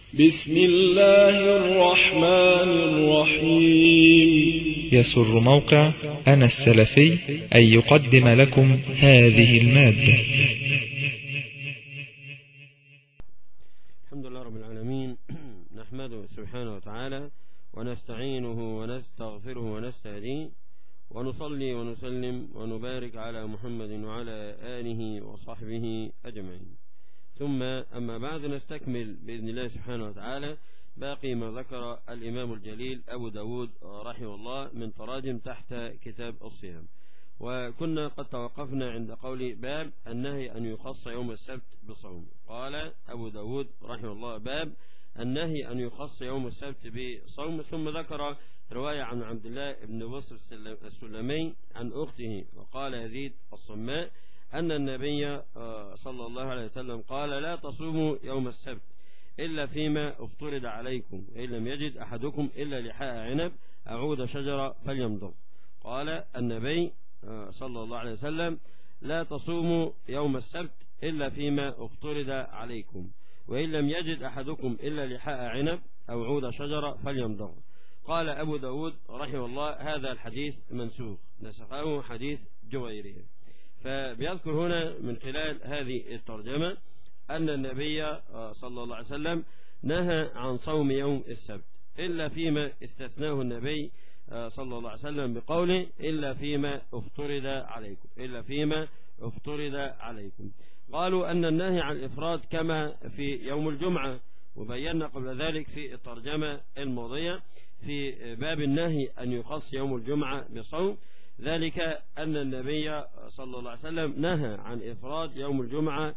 بسم الله الرحمن الرحيم يسر موقع أنا السلفي أن يقدم لكم هذه المادة الحمد لله رب العالمين نحمده سبحانه وتعالى ونستعينه ونستغفره ونستهديه ونصلي ونسلم ونبارك على محمد وعلى آله وصحبه أجمعين ثم أما بعد نستكمل بإذن الله سبحانه وتعالى باقي ما ذكر الإمام الجليل أبو داود رحمه الله من تراجم تحت كتاب الصيام وكنا قد توقفنا عند قول باب النهي أن يخص يوم السبت بصوم قال أبو داود رحمه الله باب النهي أن يخص يوم السبت بصوم ثم ذكر رواية عن عبد الله بن بصر السلمي عن أخته وقال يزيد الصماء أن النبي صلى الله عليه وسلم قال لا تصوموا يوم السبت إلا فيما افترض عليكم وإن لم يجد أحدكم إلا لحاء عنب أعود شجرة فليمضغ قال النبي صلى الله عليه وسلم لا تصوموا يوم السبت إلا فيما افترض عليكم وإن لم يجد أحدكم إلا لحاء عنب أو عود شجرة فليمضغ قال أبو داود رحمه الله هذا الحديث منسوخ نسخه حديث جويرية فبيذكر هنا من خلال هذه الترجمة أن النبي صلى الله عليه وسلم نهى عن صوم يوم السبت إلا فيما استثناه النبي صلى الله عليه وسلم بقوله إلا فيما افترض عليكم إلا فيما افترض عليكم قالوا أن النهي عن الإفراد كما في يوم الجمعة وبينا قبل ذلك في الترجمة الماضية في باب النهي أن يخص يوم الجمعة بصوم ذلك أن النبي صلى الله عليه وسلم نهى عن إفراد يوم الجمعة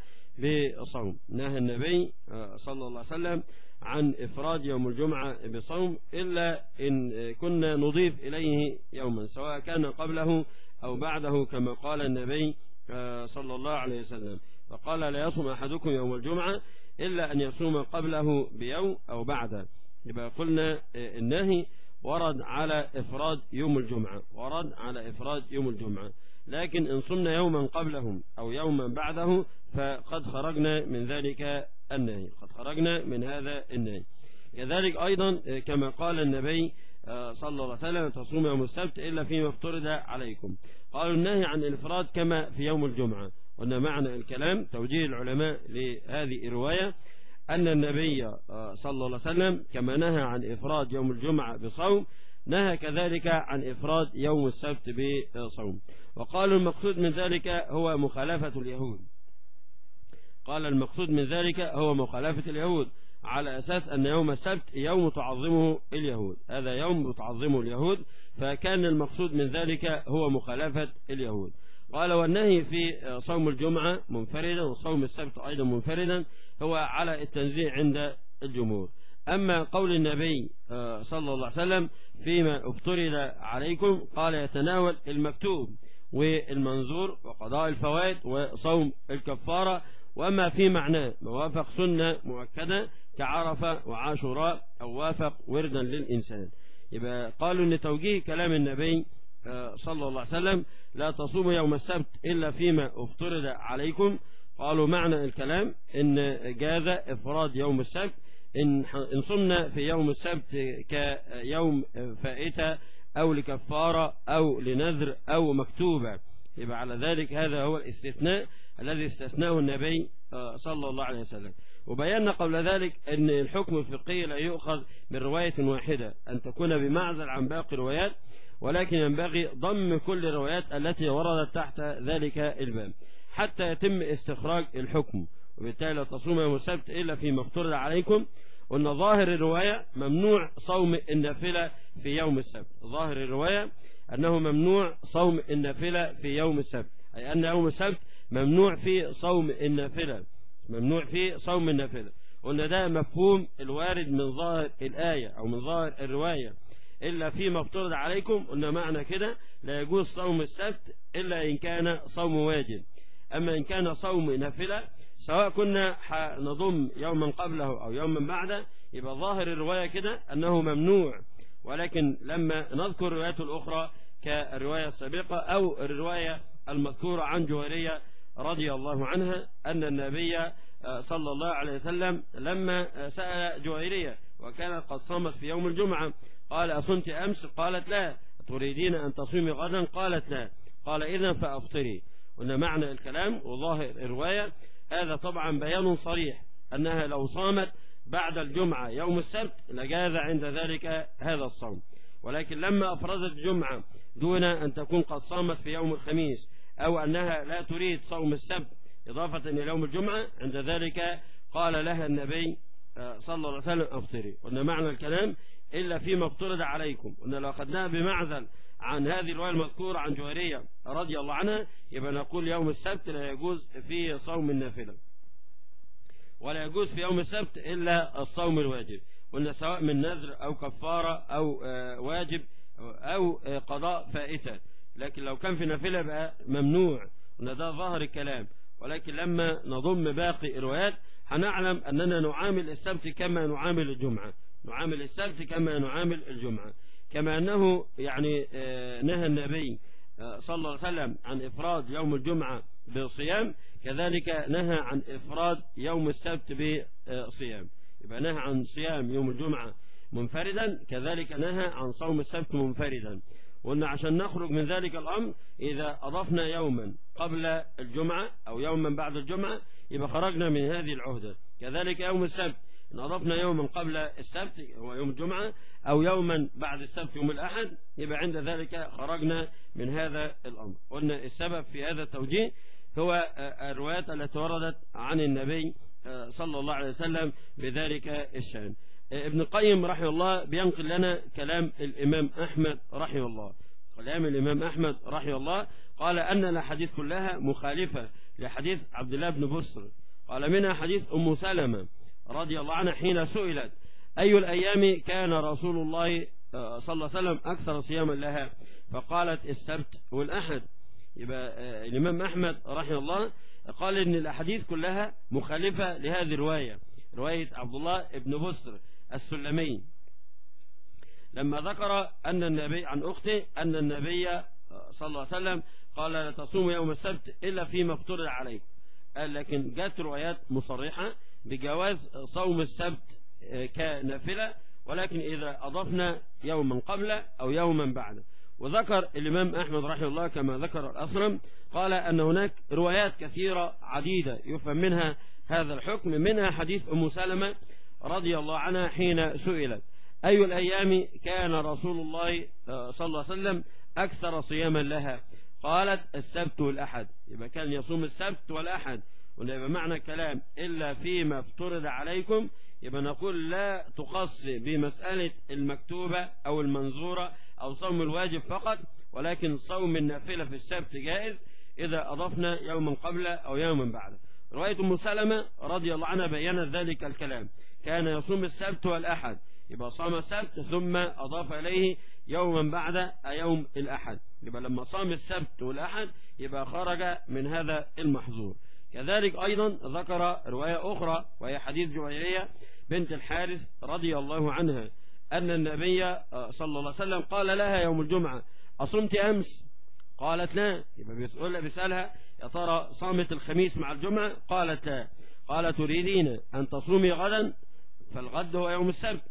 بصوم نهى النبي صلى الله عليه وسلم عن إفراد يوم الجمعة بصوم إلا إن كنا نضيف إليه يوما سواء كان قبله أو بعده كما قال النبي صلى الله عليه وسلم فقال لا يصوم أحدكم يوم الجمعة إلا أن يصوم قبله بيوم أو بعده يبقى قلنا النهي ورد على إفراد يوم الجمعة ورد على إفراد يوم الجمعة لكن إن صمنا يوما قبلهم أو يوما بعده فقد خرجنا من ذلك النهي قد خرجنا من هذا النهي كذلك أيضا كما قال النبي صلى الله عليه وسلم تصوم يوم السبت إلا فيما افترض عليكم قالوا النهي عن الإفراد كما في يوم الجمعة قلنا معنى الكلام توجيه العلماء لهذه الرواية أن النبي صلى الله عليه وسلم كما نهى عن إفراد يوم الجمعة بصوم نهى كذلك عن إفراد يوم السبت بصوم وقالوا المقصود من ذلك هو مخالفة اليهود قال المقصود من ذلك هو مخالفة اليهود على أساس أن يوم السبت يوم تعظمه اليهود هذا يوم تعظمه اليهود فكان المقصود من ذلك هو مخالفة اليهود قال والنهي في صوم الجمعة منفردا وصوم السبت أيضا منفردا هو على التنزيع عند الجمهور أما قول النبي صلى الله عليه وسلم فيما افترض عليكم قال يتناول المكتوب والمنظور وقضاء الفوائد وصوم الكفارة وأما في معناه موافق سنة مؤكدة كعرفة وعاشوراء أو وافق وردا للإنسان يبقى قالوا أن توجيه كلام النبي صلى الله عليه وسلم لا تصوم يوم السبت إلا فيما افترض عليكم قالوا معنى الكلام إن جاز إفراد يوم السبت إن صمنا في يوم السبت كيوم فائتة أو لكفارة أو لنذر أو مكتوبة يبقى على ذلك هذا هو الاستثناء الذي استثناه النبي صلى الله عليه وسلم وبينا قبل ذلك أن الحكم الفقهي لا يؤخذ من رواية واحدة أن تكون بمعزل عن باقي الروايات ولكن ينبغي ضم كل الروايات التي وردت تحت ذلك الباب حتى يتم استخراج الحكم وبالتالي لا تصوم يوم السبت إلا فيما افترض عليكم قلنا ظاهر الرواية ممنوع صوم النافلة في يوم السبت ظاهر الرواية أنه ممنوع صوم النافلة في يوم السبت أي أن يوم السبت ممنوع في صوم النافلة ممنوع في صوم النافلة قلنا ده مفهوم الوارد من ظاهر الآية أو من ظاهر الرواية إلا فيما افترض عليكم قلنا معنى كده لا يجوز صوم السبت إلا إن كان صوم واجب أما إن كان صوم نافلة سواء كنا نضم يوما قبله أو يوما بعده يبقى ظاهر الرواية كده أنه ممنوع ولكن لما نذكر الروايات الأخرى كالرواية السابقة أو الرواية المذكورة عن جويرية رضي الله عنها أن النبي صلى الله عليه وسلم لما سأل جويرية وكانت قد صامت في يوم الجمعة قال أصمت أمس قالت لا تريدين أن تصومي غدا قالت لا قال إذا فأفطري وأن معنى الكلام وظاهر الرواية هذا طبعا بيان صريح أنها لو صامت بعد الجمعة يوم السبت لجاز عند ذلك هذا الصوم ولكن لما أفرزت الجمعة دون أن تكون قد صامت في يوم الخميس أو أنها لا تريد صوم السبت إضافة إلى يوم الجمعة عند ذلك قال لها النبي صلى الله عليه وسلم أفطري وأن معنى الكلام إلا فيما افترض عليكم وأن لو أخذناها بمعزل عن هذه الرواية المذكورة عن جويرية رضي الله عنها يبقى نقول يوم السبت لا يجوز فيه صوم النافلة ولا يجوز في يوم السبت إلا الصوم الواجب قلنا سواء من نذر أو كفارة أو واجب أو قضاء فائتة لكن لو كان في نافلة بقى ممنوع وأن ده ظاهر الكلام ولكن لما نضم باقي الروايات هنعلم أننا نعامل السبت كما نعامل الجمعة نعامل السبت كما نعامل الجمعة كما أنه يعني نهى النبي صلى الله عليه وسلم عن إفراد يوم الجمعة بصيام كذلك نهى عن إفراد يوم السبت بصيام يبقى نهى عن صيام يوم الجمعة منفردا كذلك نهى عن صوم السبت منفردا وقلنا عشان نخرج من ذلك الأمر إذا أضفنا يوما قبل الجمعة أو يوما بعد الجمعة يبقى خرجنا من هذه العهدة كذلك يوم السبت إن أضفنا يوما قبل السبت هو يوم الجمعة أو يوما بعد السبت يوم الأحد يبقى عند ذلك خرجنا من هذا الأمر قلنا السبب في هذا التوجيه هو الروايات التي وردت عن النبي صلى الله عليه وسلم بذلك الشأن ابن القيم رحمه الله بينقل لنا كلام الإمام أحمد رحمه الله كلام الإمام أحمد رحمه الله قال أن الأحاديث كلها مخالفة لحديث عبد الله بن بصر قال منها حديث أم سلمة رضي الله عنها حين سئلت أي الأيام كان رسول الله صلى الله عليه وسلم أكثر صياما لها فقالت السبت والأحد يبقى الإمام أحمد رحمه الله قال إن الأحاديث كلها مخالفة لهذه الرواية رواية عبد الله بن بصر السلمي لما ذكر أن النبي عن أخته أن النبي صلى الله عليه وسلم قال لا تصوم يوم السبت إلا فيما افترض عليكم قال لكن جاءت روايات مصرحة بجواز صوم السبت كنافلة ولكن إذا أضفنا يوما قبل أو يوما بعد وذكر الإمام أحمد رحمه الله كما ذكر الأثرم قال أن هناك روايات كثيرة عديدة يفهم منها هذا الحكم منها حديث أم سلمة رضي الله عنها حين سئلت أي الأيام كان رسول الله صلى الله عليه وسلم أكثر صياما لها قالت السبت والأحد يبقى كان يصوم السبت والأحد ويبقى معنى الكلام إلا فيما افترض عليكم يبقى نقول لا تخص بمسألة المكتوبة أو المنظورة أو صوم الواجب فقط ولكن صوم النافلة في السبت جائز إذا أضفنا يوما قبل أو يوما بعد رواية أم سلمة رضي الله عنها بينت ذلك الكلام كان يصوم السبت والأحد يبقى صام السبت ثم أضاف إليه يوما بعد يوم الأحد يبقى لما صام السبت والأحد يبقى خرج من هذا المحظور كذلك أيضا ذكر رواية أخرى وهي حديث جويرية بنت الحارث رضي الله عنها أن النبي صلى الله عليه وسلم قال لها يوم الجمعة أصمت أمس قالت لا يبقى بيسألها بيسألها يا ترى صامت الخميس مع الجمعة قالت لا قال تريدين أن تصومي غدا فالغد هو يوم السبت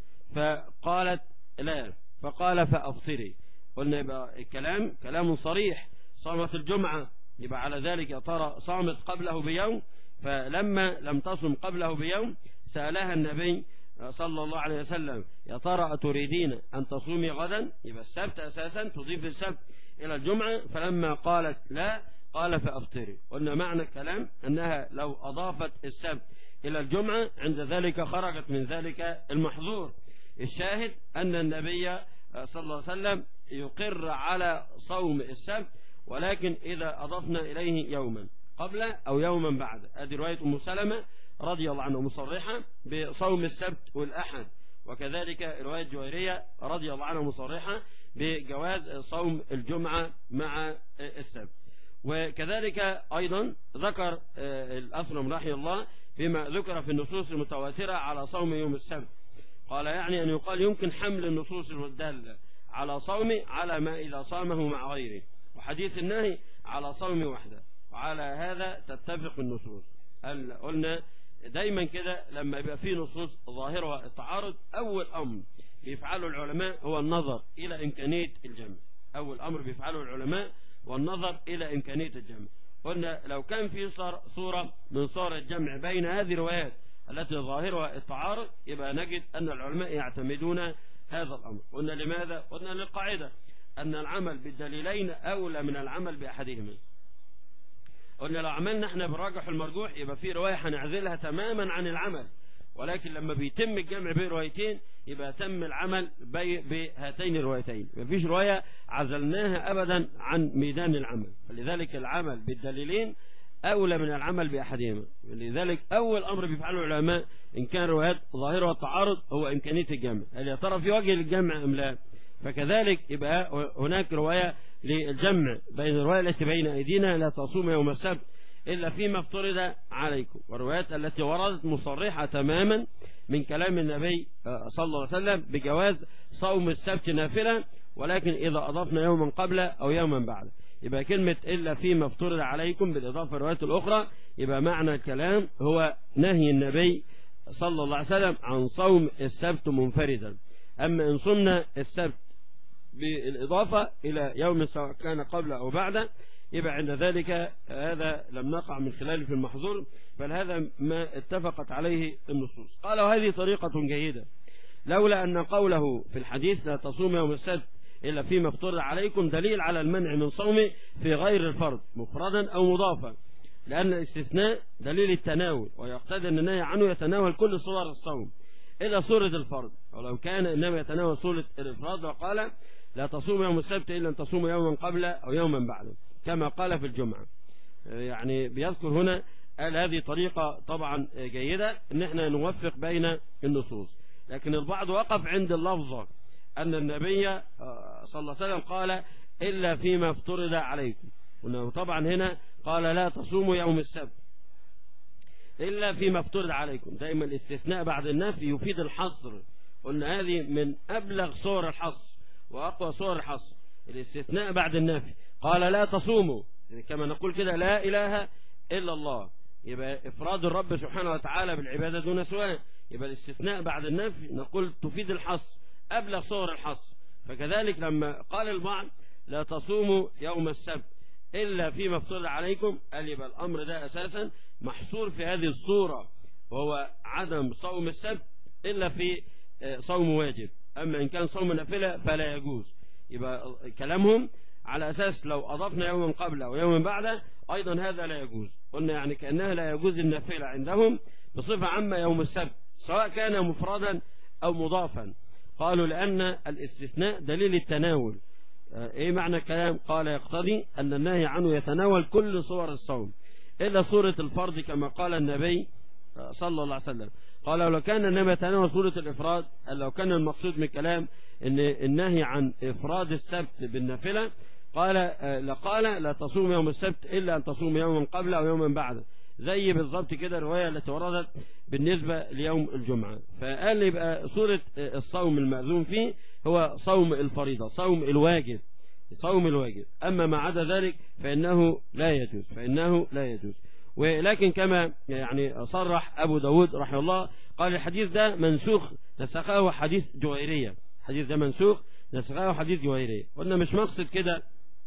فقالت لا فقال فأفطري قلنا يبقى الكلام كلام صريح صامت الجمعة يبقى على ذلك يا ترى صامت قبله بيوم فلما لم تصم قبله بيوم سألها النبي صلى الله عليه وسلم يا ترى أتريدين أن تصومي غدا يبقى السبت أساسا تضيف السبت إلى الجمعة فلما قالت لا قال فأفطري قلنا معنى الكلام أنها لو أضافت السبت إلى الجمعة عند ذلك خرجت من ذلك المحظور الشاهد أن النبي صلى الله عليه وسلم يقر على صوم السبت ولكن إذا أضفنا إليه يوما قبل أو يوما بعد هذه رواية أم سلمة رضي الله عنه مصرحة بصوم السبت والأحد وكذلك رواية جويرية رضي الله عنها مصرحة بجواز صوم الجمعة مع السبت وكذلك أيضا ذكر الأثرم رحمه الله بما ذكر في النصوص المتواترة على صوم يوم السبت قال يعني أن يقال يمكن حمل النصوص الدالة على صوم على ما إذا صامه مع غيره وحديث النهي على صوم وحده وعلى هذا تتفق النصوص قلنا دايما كده لما يبقى في نصوص ظاهرها التعارض أول أمر بيفعله العلماء هو النظر إلى إمكانية الجمع أول أمر بيفعله العلماء والنظر إلى إمكانية الجمع قلنا لو كان في صورة من صور الجمع بين هذه الروايات التي ظاهرها التعارض يبقى نجد أن العلماء يعتمدون هذا الأمر قلنا لماذا؟ قلنا للقاعدة أن العمل بالدليلين أولى من العمل بأحدهما قلنا لو عملنا احنا براجح المرجوح يبقى في رواية هنعزلها تماما عن العمل ولكن لما بيتم الجمع بين روايتين يبقى تم العمل بهاتين الروايتين مفيش رواية عزلناها أبدا عن ميدان العمل فلذلك العمل بالدليلين أولى من العمل بأحدهما لذلك أول أمر بيفعله العلماء إن كان روايات ظاهرة التعارض هو إمكانية الجمع هل يا ترى في وجه الجمع أم لا فكذلك يبقى هناك رواية للجمع بين الرواية التي بين أيدينا لا تصوم يوم السبت إلا فيما افترض عليكم والروايات التي وردت مصرحة تماما من كلام النبي صلى الله عليه وسلم بجواز صوم السبت نافلة ولكن إذا أضفنا يوما قبل أو يوما بعد يبقى كلمة إلا فيما افترض عليكم بالإضافة الروايات الأخرى يبقى معنى الكلام هو نهي النبي صلى الله عليه وسلم عن صوم السبت منفردا أما إن صمنا السبت بالإضافة إلى يوم سواء كان قبل أو بعد يبقى عند ذلك هذا لم نقع من خلاله في المحظور بل هذا ما اتفقت عليه النصوص قال وهذه طريقة جيدة لولا أن قوله في الحديث لا تصوم يوم السبت إلا فيما افترض عليكم دليل على المنع من صومه في غير الفرض مفردا أو مضافا لأن الاستثناء دليل التناول ويقتضي أن النهي عنه يتناول كل صور الصوم إلا صورة الفرض ولو كان إنما يتناول صورة الإفراد وقال لا تصوم يوم السبت إلا أن تصوم يوما قبل أو يوما بعده كما قال في الجمعة يعني بيذكر هنا قال هذه طريقة طبعا جيدة ان احنا نوفق بين النصوص لكن البعض وقف عند اللفظة ان النبي صلى الله عليه وسلم قال إلا فيما افترض عليكم طبعا هنا قال لا تصوموا يوم السبت إلا فيما افترض عليكم دائما الاستثناء بعد النفي يفيد الحصر قلنا هذه من أبلغ صور الحصر وأقوى صور الحصر الاستثناء بعد النفي قال لا تصوموا كما نقول كده لا إله إلا الله يبقى إفراد الرب سبحانه وتعالى بالعبادة دون سواء يبقى الاستثناء بعد النفي نقول تفيد الحصر أبلغ صور الحصر فكذلك لما قال البعض لا تصوموا يوم السبت إلا فيما افترض عليكم قال يبقى الأمر ده أساسا محصور في هذه الصورة وهو عدم صوم السبت إلا في صوم واجب أما إن كان صوم نافلة فلا يجوز يبقى كلامهم على أساس لو أضفنا يوما قبل أو يوما بعد أيضا هذا لا يجوز قلنا يعني كأنها لا يجوز النافلة عندهم بصفة عامة يوم السبت سواء كان مفردا أو مضافا قالوا لأن الاستثناء دليل التناول ايه معنى الكلام قال يقتضي ان النهي عنه يتناول كل صور الصوم الا صورة الفرض كما قال النبي صلى الله عليه وسلم قال لو كان النبي يتناول صورة الافراد لو كان المقصود من الكلام ان النهي عن افراد السبت بالنافلة قال لقال لا تصوم يوم السبت الا ان تصوم يوما قبل او يوما بعد زي بالضبط كده الرواية التي وردت بالنسبة ليوم الجمعة فقال يبقى صورة الصوم المأذون فيه هو صوم الفريضة صوم الواجب صوم الواجب أما ما عدا ذلك فإنه لا يجوز فإنه لا يجوز ولكن كما يعني صرح أبو داود رحمه الله قال الحديث ده منسوخ نسخه حديث جويرية الحديث ده منسوخ نسخه حديث جويرية قلنا مش مقصد كده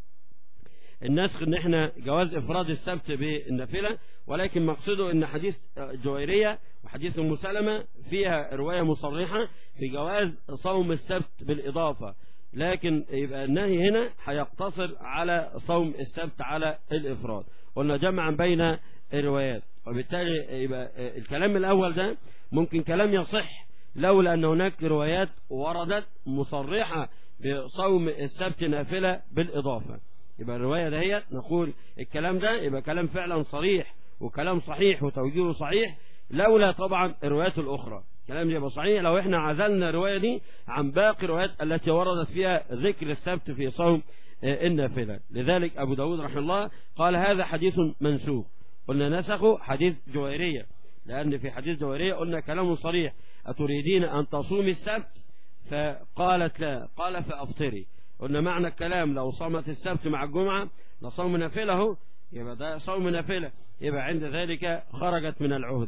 النسخ ان احنا جواز افراد السبت بالنافله ولكن مقصده ان حديث جويريه وحديث ام سلمه فيها روايه مصرحه في جواز صوم السبت بالاضافه لكن يبقى النهي هنا هيقتصر على صوم السبت على الافراد قلنا جمعا بين الروايات وبالتالي يبقى الكلام الاول ده ممكن كلام يصح لولا ان هناك روايات وردت مصرحه بصوم السبت نافله بالاضافه يبقى الرواية دهيت نقول الكلام ده يبقى كلام فعلا صريح وكلام صحيح وتوجيهه صحيح لولا طبعا الروايات الأخرى كلام يبقى صحيح لو احنا عزلنا الرواية دي عن باقي الروايات التي وردت فيها ذكر السبت في صوم النافلة لذلك أبو داود رحمه الله قال هذا حديث منسوخ قلنا نسخه حديث جويرية لأن في حديث جويرية قلنا كلام صريح أتريدين أن تصومي السبت فقالت لا قال فأفطري قلنا معنى الكلام لو صامت السبت مع الجمعة لصوم نافلة يبقى ده صوم نافلة يبقى عند ذلك خرجت من العهدة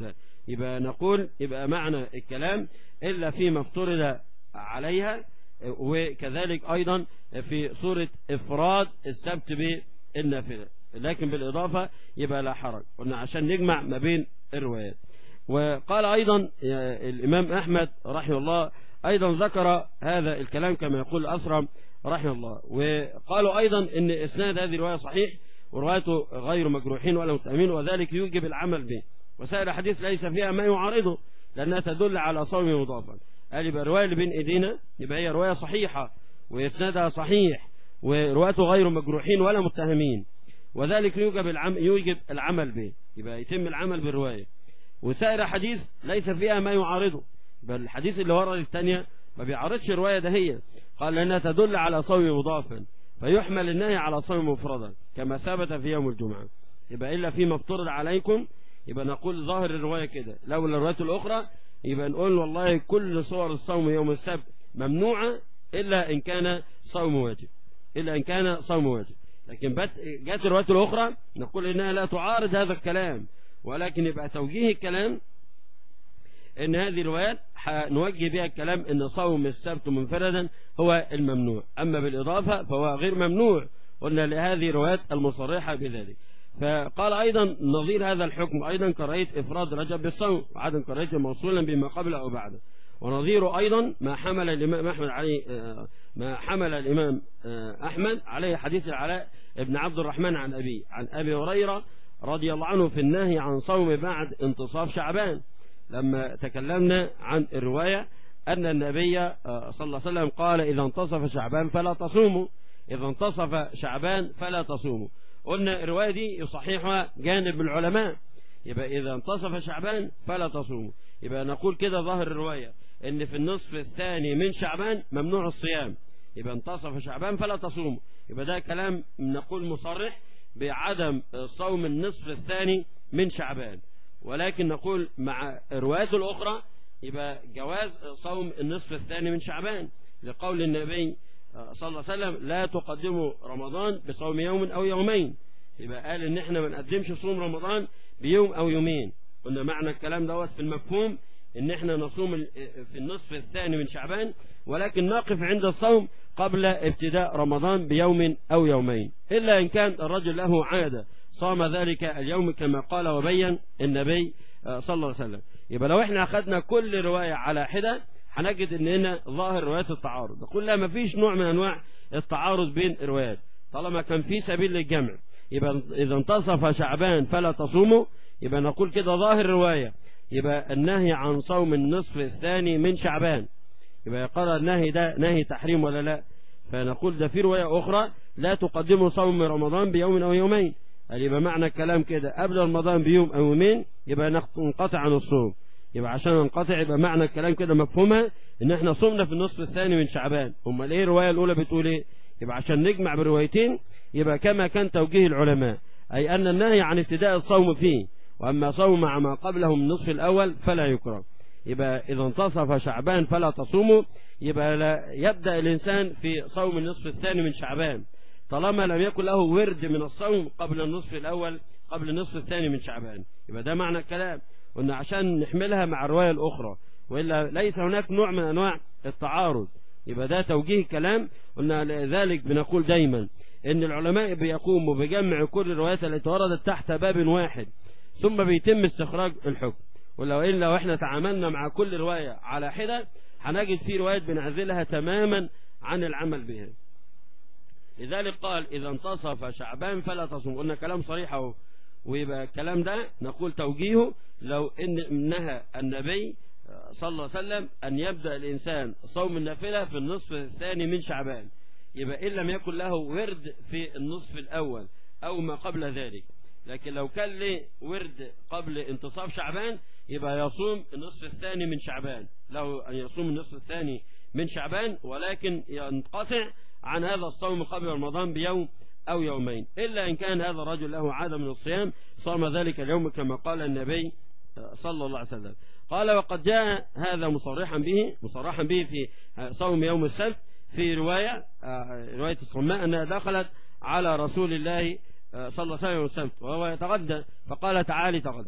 يبقى نقول يبقى معنى الكلام إلا فيما افترض عليها وكذلك أيضا في صورة إفراد السبت بالنافلة لكن بالإضافة يبقى لا حرج قلنا عشان نجمع ما بين الروايات وقال أيضا الإمام أحمد رحمه الله أيضا ذكر هذا الكلام كما يقول أسرم رحمه الله وقالوا أيضا أن إسناد هذه الرواية صحيح وروايته غير مجروحين ولا متأمين وذلك يوجب العمل به وسائر الحديث ليس فيها ما يعارضه لأنها تدل على صوم مضافا قال يبقى الرواية اللي بين إيدينا يبقى هي رواية صحيحة وإسنادها صحيح وروايته غير مجروحين ولا متهمين وذلك يوجب العمل, يوجب العمل به يبقى يتم العمل بالرواية وسائر حديث ليس فيها ما يعارضه بل الحديث اللي ورد الثانية ما بيعارضش الرواية ده هي قال لأنها تدل على صوم مضافا فيحمل النهي على صوم مفردا كما ثبت في يوم الجمعة يبقى إلا فيما افترض عليكم يبقى نقول ظاهر الرواية كده لو الروايات الأخرى يبقى نقول والله كل صور الصوم يوم السبت ممنوعة إلا إن كان صوم واجب إلا إن كان صوم واجب لكن جاءت الروايات الأخرى نقول إنها لا تعارض هذا الكلام ولكن يبقى توجيه الكلام ان هذه الروايات نوجه بها الكلام ان صوم السبت منفردا هو الممنوع اما بالاضافه فهو غير ممنوع قلنا لهذه الروايات المصرحه بذلك فقال ايضا نظير هذا الحكم ايضا كراهيه افراد رجب بالصوم وعدم كراهيه موصولا بما قبل او بعده ونظير ايضا ما حمل الامام احمد عليه ما حمل الامام احمد عليه حديث العلاء ابن عبد الرحمن عن ابي عن ابي هريره رضي الله عنه في النهي عن صوم بعد انتصاف شعبان لما تكلمنا عن الرواية أن النبي صلى الله عليه وسلم قال إذا انتصف شعبان فلا تصوموا إذا انتصف شعبان فلا تصوموا قلنا الرواية دي يصححها جانب العلماء يبقى إذا انتصف شعبان فلا تصوموا يبقى نقول كده ظاهر الرواية إن في النصف الثاني من شعبان ممنوع الصيام يبقى انتصف شعبان فلا تصوموا يبقى ده كلام نقول مصرح بعدم صوم النصف الثاني من شعبان ولكن نقول مع الروايات الأخرى يبقى جواز صوم النصف الثاني من شعبان لقول النبي صلى الله عليه وسلم لا تقدموا رمضان بصوم يوم أو يومين يبقى قال إن احنا ما نقدمش صوم رمضان بيوم أو يومين قلنا معنى الكلام دوت في المفهوم إن احنا نصوم في النصف الثاني من شعبان ولكن نقف عند الصوم قبل ابتداء رمضان بيوم أو يومين إلا إن كان الرجل له عادة صام ذلك اليوم كما قال وبين النبي صلى الله عليه وسلم يبقى لو احنا أخذنا كل رواية على حدة هنجد ان هنا ظاهر روايات التعارض نقول لا ما فيش نوع من انواع التعارض بين الروايات طالما كان في سبيل للجمع يبقى اذا انتصف شعبان فلا تصوموا يبقى نقول كده ظاهر رواية يبقى النهي عن صوم النصف الثاني من شعبان يبقى قال النهي ده نهي تحريم ولا لا فنقول ده في رواية أخرى لا تقدموا صوم رمضان بيوم أو يومين قال يبقى معنى الكلام كده قبل رمضان بيوم أو يومين يبقى ننقطع عن الصوم يبقى عشان ننقطع يبقى معنى الكلام كده مفهومها ان احنا صمنا في النصف الثاني من شعبان امال ايه الروايه الاولى بتقول ايه يبقى عشان نجمع بالروايتين يبقى كما كان توجيه العلماء اي ان النهي عن ابتداء الصوم فيه واما صوم مع ما قبله من النصف الاول فلا يكره يبقى اذا انتصف شعبان فلا تصوموا يبقى لا يبدا الانسان في صوم النصف الثاني من شعبان طالما لم يكن له ورد من الصوم قبل النصف الاول قبل النصف الثاني من شعبان يبقى ده معنى الكلام قلنا عشان نحملها مع الرواية الأخرى وإلا ليس هناك نوع من أنواع التعارض يبقى ده توجيه كلام قلنا لذلك بنقول دايما إن العلماء بيقوموا بجمع كل الروايات التي وردت تحت باب واحد ثم بيتم استخراج الحكم ولو إن لو إحنا تعاملنا مع كل رواية على حدة هنجد في روايات بنعزلها تماما عن العمل بها لذلك قال إذا انتصف شعبان فلا تصوم قلنا كلام صريح اهو ويبقى الكلام ده نقول توجيهه لو إن نهى النبي صلى الله عليه وسلم أن يبدأ الإنسان صوم النافلة في النصف الثاني من شعبان يبقى إن لم يكن له ورد في النصف الأول أو ما قبل ذلك لكن لو كان له ورد قبل انتصاف شعبان يبقى يصوم النصف الثاني من شعبان له أن يصوم النصف الثاني من شعبان ولكن ينقطع عن هذا الصوم قبل رمضان بيوم أو يومين إلا إن كان هذا الرجل له عادة من الصيام صام ذلك اليوم كما قال النبي صلى الله عليه وسلم قال وقد جاء هذا مصرحا به مصرحا به في صوم يوم السبت في رواية رواية الصماء أنها دخلت على رسول الله صلى الله عليه وسلم السبت وهو يتغدى فقال تعالي تغدي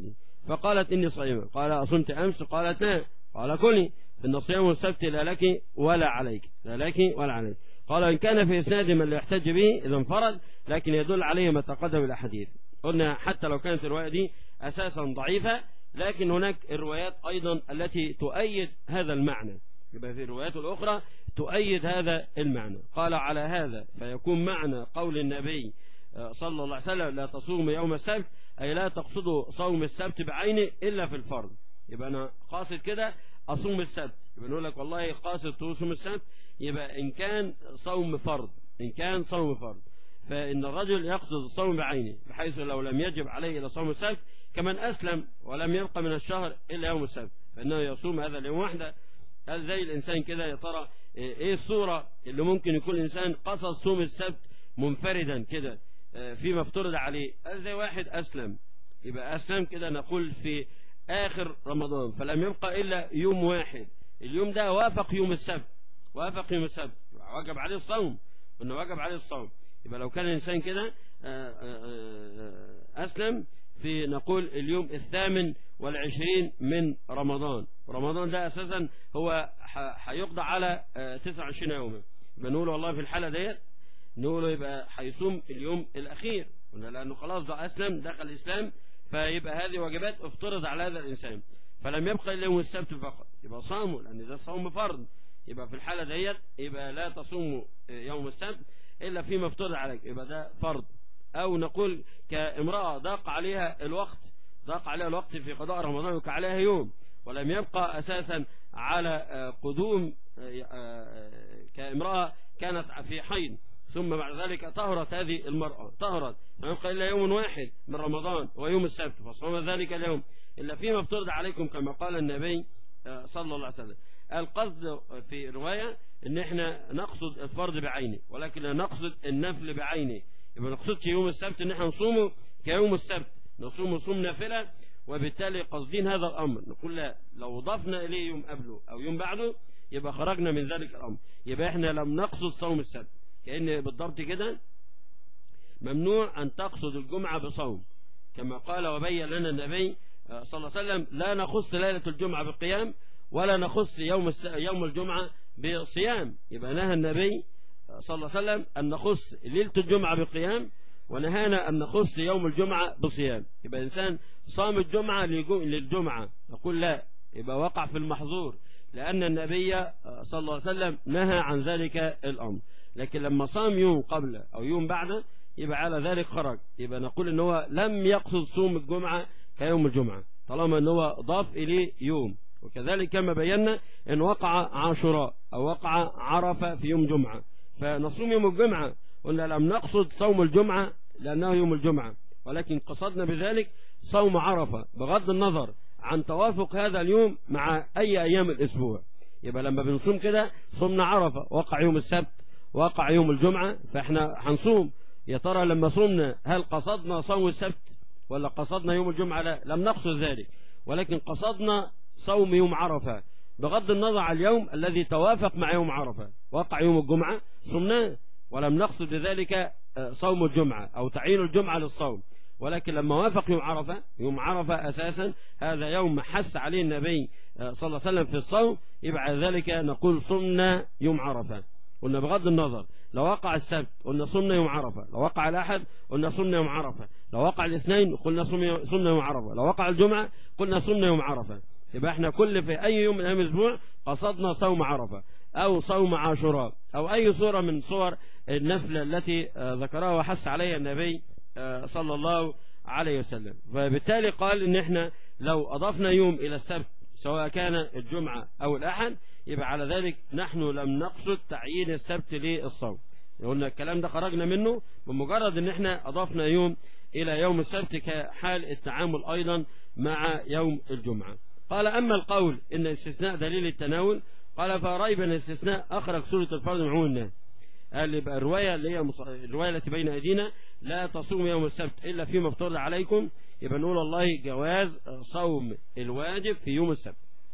فقالت إني صائمة قال أصمت أمس قالت لا قال كلي إن صيام السبت لا لك ولا عليك لا لك ولا عليك قال إن كان في إسناد من لا يحتج به إذا انفرد لكن يدل عليه ما تقدم الأحاديث قلنا حتى لو كانت الرواية دي أساسا ضعيفة لكن هناك الروايات أيضا التي تؤيد هذا المعنى يبقى في الروايات الأخرى تؤيد هذا المعنى قال على هذا فيكون معنى قول النبي صلى الله عليه وسلم لا تصوم يوم السبت أي لا تقصدوا صوم السبت بعينه إلا في الفرض يبقى أنا قاصد كده أصوم السبت يبقى نقول لك والله قاصد تصوم السبت يبقى إن كان صوم فرض إن كان صوم فرض فإن الرجل يقصد الصوم بعينه بحيث لو لم يجب عليه إلى صوم السبت كمن أسلم ولم يبقى من الشهر إلا يوم السبت فإنه يصوم هذا اليوم وحده هل زي الإنسان كده يا ترى إيه الصورة اللي ممكن يكون الإنسان قصد صوم السبت منفردا كده فيما افترض عليه هل زي واحد أسلم يبقى أسلم كده نقول في آخر رمضان فلم يبقى إلا يوم واحد اليوم ده وافق يوم السبت وافق يوم السبت وجب عليه الصوم إنه وجب عليه الصوم يبقى لو كان الإنسان كده أسلم في نقول اليوم الثامن والعشرين من رمضان رمضان ده أساسا هو هيقضى على 29 يوما بنقول والله في الحالة ديت نقول يبقى هيصوم اليوم الأخير لأنه خلاص ده أسلم دخل الإسلام فيبقى هذه واجبات افترض على هذا الإنسان فلم يبقى إلا يوم السبت فقط يبقى صاموا لأن ده صوم فرض يبقى في الحالة ديت يبقى لا تصوموا يوم السبت إلا فيما افترض عليك يبقى ده فرض أو نقول كامرأة ضاق عليها الوقت ضاق عليها الوقت في قضاء رمضان وكان عليها يوم ولم يبقى أساسا على قدوم كامرأة كانت في حيض ثم بعد ذلك طهرت هذه المرأة طهرت ما يبقى إلا يوم واحد من رمضان ويوم السبت فصوم ذلك اليوم إلا فيما افترض عليكم كما قال النبي صلى الله عليه وسلم القصد في رواية ان احنا نقصد الفرض بعينه ولكن لا نقصد النفل بعينه يبقى نقصدش يوم السبت ان احنا نصومه كيوم السبت نصوم صوم نافلة وبالتالي قصدين هذا الامر نقول لا لو ضفنا اليه يوم قبله او يوم بعده يبقى خرجنا من ذلك الامر يبقى احنا لم نقصد صوم السبت كأن بالضبط كده ممنوع ان تقصد الجمعة بصوم كما قال وبين لنا النبي صلى الله عليه وسلم لا نخص ليلة الجمعة بالقيام ولا نخص يوم يوم الجمعة بصيام يبقى نهى النبي صلى الله عليه وسلم أن نخص ليلة الجمعة بقيام ونهانا أن نخص يوم الجمعة بصيام يبقى الإنسان صام الجمعة للجمعة نقول لا يبقى وقع في المحظور لأن النبي صلى الله عليه وسلم نهى عن ذلك الأمر لكن لما صام يوم قبل أو يوم بعد يبقى على ذلك خرج يبقى نقول أنه هو لم يقصد صوم الجمعة كيوم الجمعة طالما أنه ضاف إليه يوم وكذلك كما بينا ان وقع عاشوراء او وقع عرفة في يوم جمعة فنصوم يوم الجمعة قلنا لم نقصد صوم الجمعة لأنه يوم الجمعة ولكن قصدنا بذلك صوم عرفة بغض النظر عن توافق هذا اليوم مع أي أيام الأسبوع يبقى لما بنصوم كده صمنا عرفة وقع يوم السبت وقع يوم الجمعة فإحنا هنصوم يا ترى لما صمنا هل قصدنا صوم السبت ولا قصدنا يوم الجمعة لا لم نقصد ذلك ولكن قصدنا صوم يوم عرفة بغض النظر عن اليوم الذي توافق مع يوم عرفة وقع يوم الجمعة صمناه ولم نقصد بذلك صوم الجمعة أو تعيين الجمعة للصوم ولكن لما وافق يوم عرفة يوم عرفة أساسا هذا يوم حث عليه النبي صلى الله عليه وسلم في الصوم يبقى ذلك نقول صمنا يوم عرفة قلنا بغض النظر لو وقع السبت قلنا صمنا يوم عرفة لو وقع الأحد قلنا صمنا يوم عرفة لو وقع الاثنين قلنا صمنا يوم عرفة لو وقع الجمعة قلنا صمنا يوم عرفة يبقى احنا كل في أي يوم من أيام الأسبوع قصدنا صوم عرفة أو صوم عاشوراء أو أي صورة من صور النفلة التي ذكرها وحث عليها النبي صلى الله عليه وسلم فبالتالي قال ان احنا لو أضفنا يوم إلى السبت سواء كان الجمعة أو الأحد يبقى على ذلك نحن لم نقصد تعيين السبت للصوم قلنا الكلام ده خرجنا منه بمجرد ان احنا أضفنا يوم إلى يوم السبت كحال التعامل أيضا مع يوم الجمعة قال أما القول إن استثناء دليل التناول قال فريب أن الاستثناء أخرج سورة الفرد من عموم الناس قال يبقى الرواية اللي هي الرواية التي بين أيدينا لا تصوم يوم السبت إلا فيما افترض عليكم يبقى نقول الله جواز صوم الواجب في يوم السبت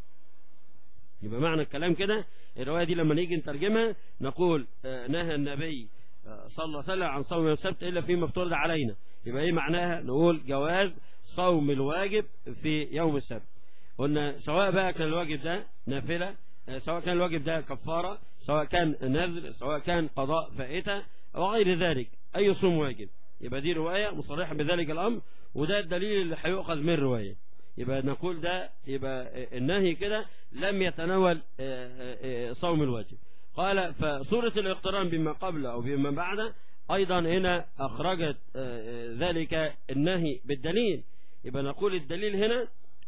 يبقى معنى الكلام كده الرواية دي لما نيجي نترجمها نقول نهى النبي صلى الله عليه وسلم عن صوم يوم السبت إلا فيما افترض علينا يبقى ايه معناها نقول جواز صوم الواجب في يوم السبت قلنا سواء بقى كان الواجب ده نافلة سواء كان الواجب ده كفارة سواء كان نذر سواء كان قضاء فائتة وغير ذلك أي صوم واجب يبقى دي رواية مصرحة بذلك الأمر وده الدليل اللي هيؤخذ من الرواية يبقى نقول ده يبقى النهي كده لم يتناول صوم الواجب قال فصورة الاقتران بما قبل أو بما بعد أيضا هنا أخرجت ذلك النهي بالدليل يبقى نقول الدليل هنا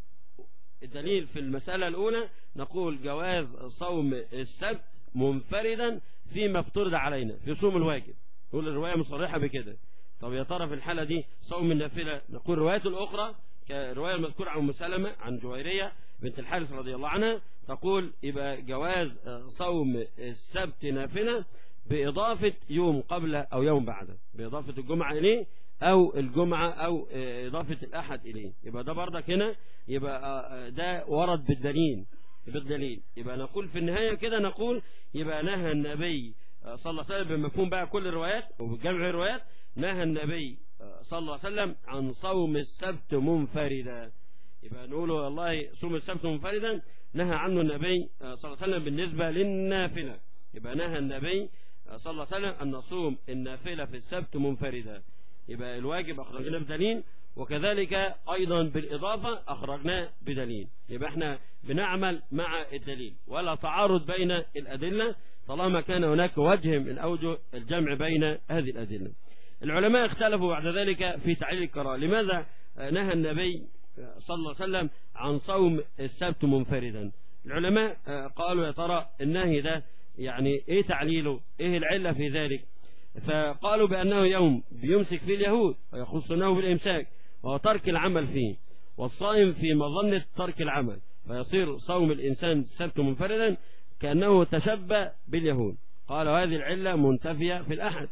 الدليل في المسألة الأولى نقول جواز صوم السبت منفردا فيما افترض علينا في صوم الواجب نقول الرواية مصرحة بكده طب يا ترى في الحالة دي صوم النافلة نقول الروايات الأخرى كرواية المذكورة عن مسلمة عن جويرية بنت الحارث رضي الله عنها تقول يبقى جواز صوم السبت نافلة بإضافة يوم قبل أو يوم بعد بإضافة الجمعة إليه أو الجمعة أو إضافة الأحد إليه يبقى ده بردك هنا يبقى ده ورد بالدليل بالدليل يبقى نقول في النهاية كده نقول يبقى نهى النبي صلى الله عليه وسلم بمفهوم بقى كل الروايات وبجمع الروايات نهى النبي صلى الله عليه وسلم عن صوم السبت منفردا يبقى نقول والله صوم السبت منفردا نهى عنه النبي صلى الله عليه وسلم بالنسبة للنافلة يبقى نهى النبي صلى الله عليه وسلم أن نصوم النافلة في السبت منفردا يبقى الواجب أخرجناه بدليل وكذلك أيضا بالإضافة أخرجناه بدليل يبقى احنا بنعمل مع الدليل ولا تعارض بين الأدلة طالما كان هناك وجه من أوجه الجمع بين هذه الأدلة العلماء اختلفوا بعد ذلك في تعليل الكراهة لماذا نهى النبي صلى الله عليه وسلم عن صوم السبت منفردا العلماء قالوا يا ترى النهي ده يعني ايه تعليله ايه العلة في ذلك فقالوا بأنه يوم بيمسك فيه اليهود ويخصونه بالإمساك وهو ترك العمل فيه والصائم في مظنة ترك العمل فيصير صوم الإنسان السبت منفردا كأنه تشبه باليهود قالوا هذه العلة منتفية في الأحد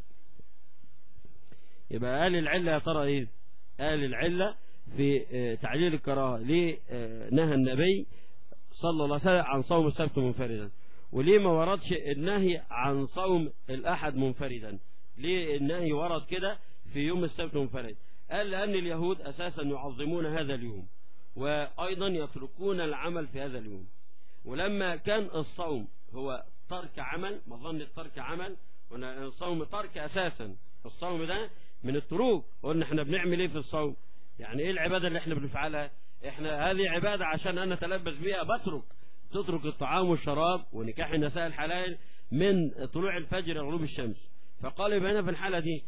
يبقى قال العلة يا ترى ايه قال العلة في تعليل الكراهة ليه نهى النبي صلى الله عليه وسلم عن صوم السبت منفردا وليه ما وردش النهي عن صوم الأحد منفردا ليه النهي ورد كده في يوم السبت منفرد قال لأن اليهود أساسا يعظمون هذا اليوم وأيضا يتركون العمل في هذا اليوم ولما كان الصوم هو ترك عمل مظنة ترك عمل الصوم ترك أساسا الصوم ده من التروك قلنا احنا بنعمل ايه في الصوم يعني ايه العبادة اللي احنا بنفعلها احنا هذه عبادة عشان انا اتلبس بيها بترك تترك الطعام والشراب ونكاح النساء الحلال من طلوع الفجر غروب الشمس فقال يبقى هنا في الحالة دي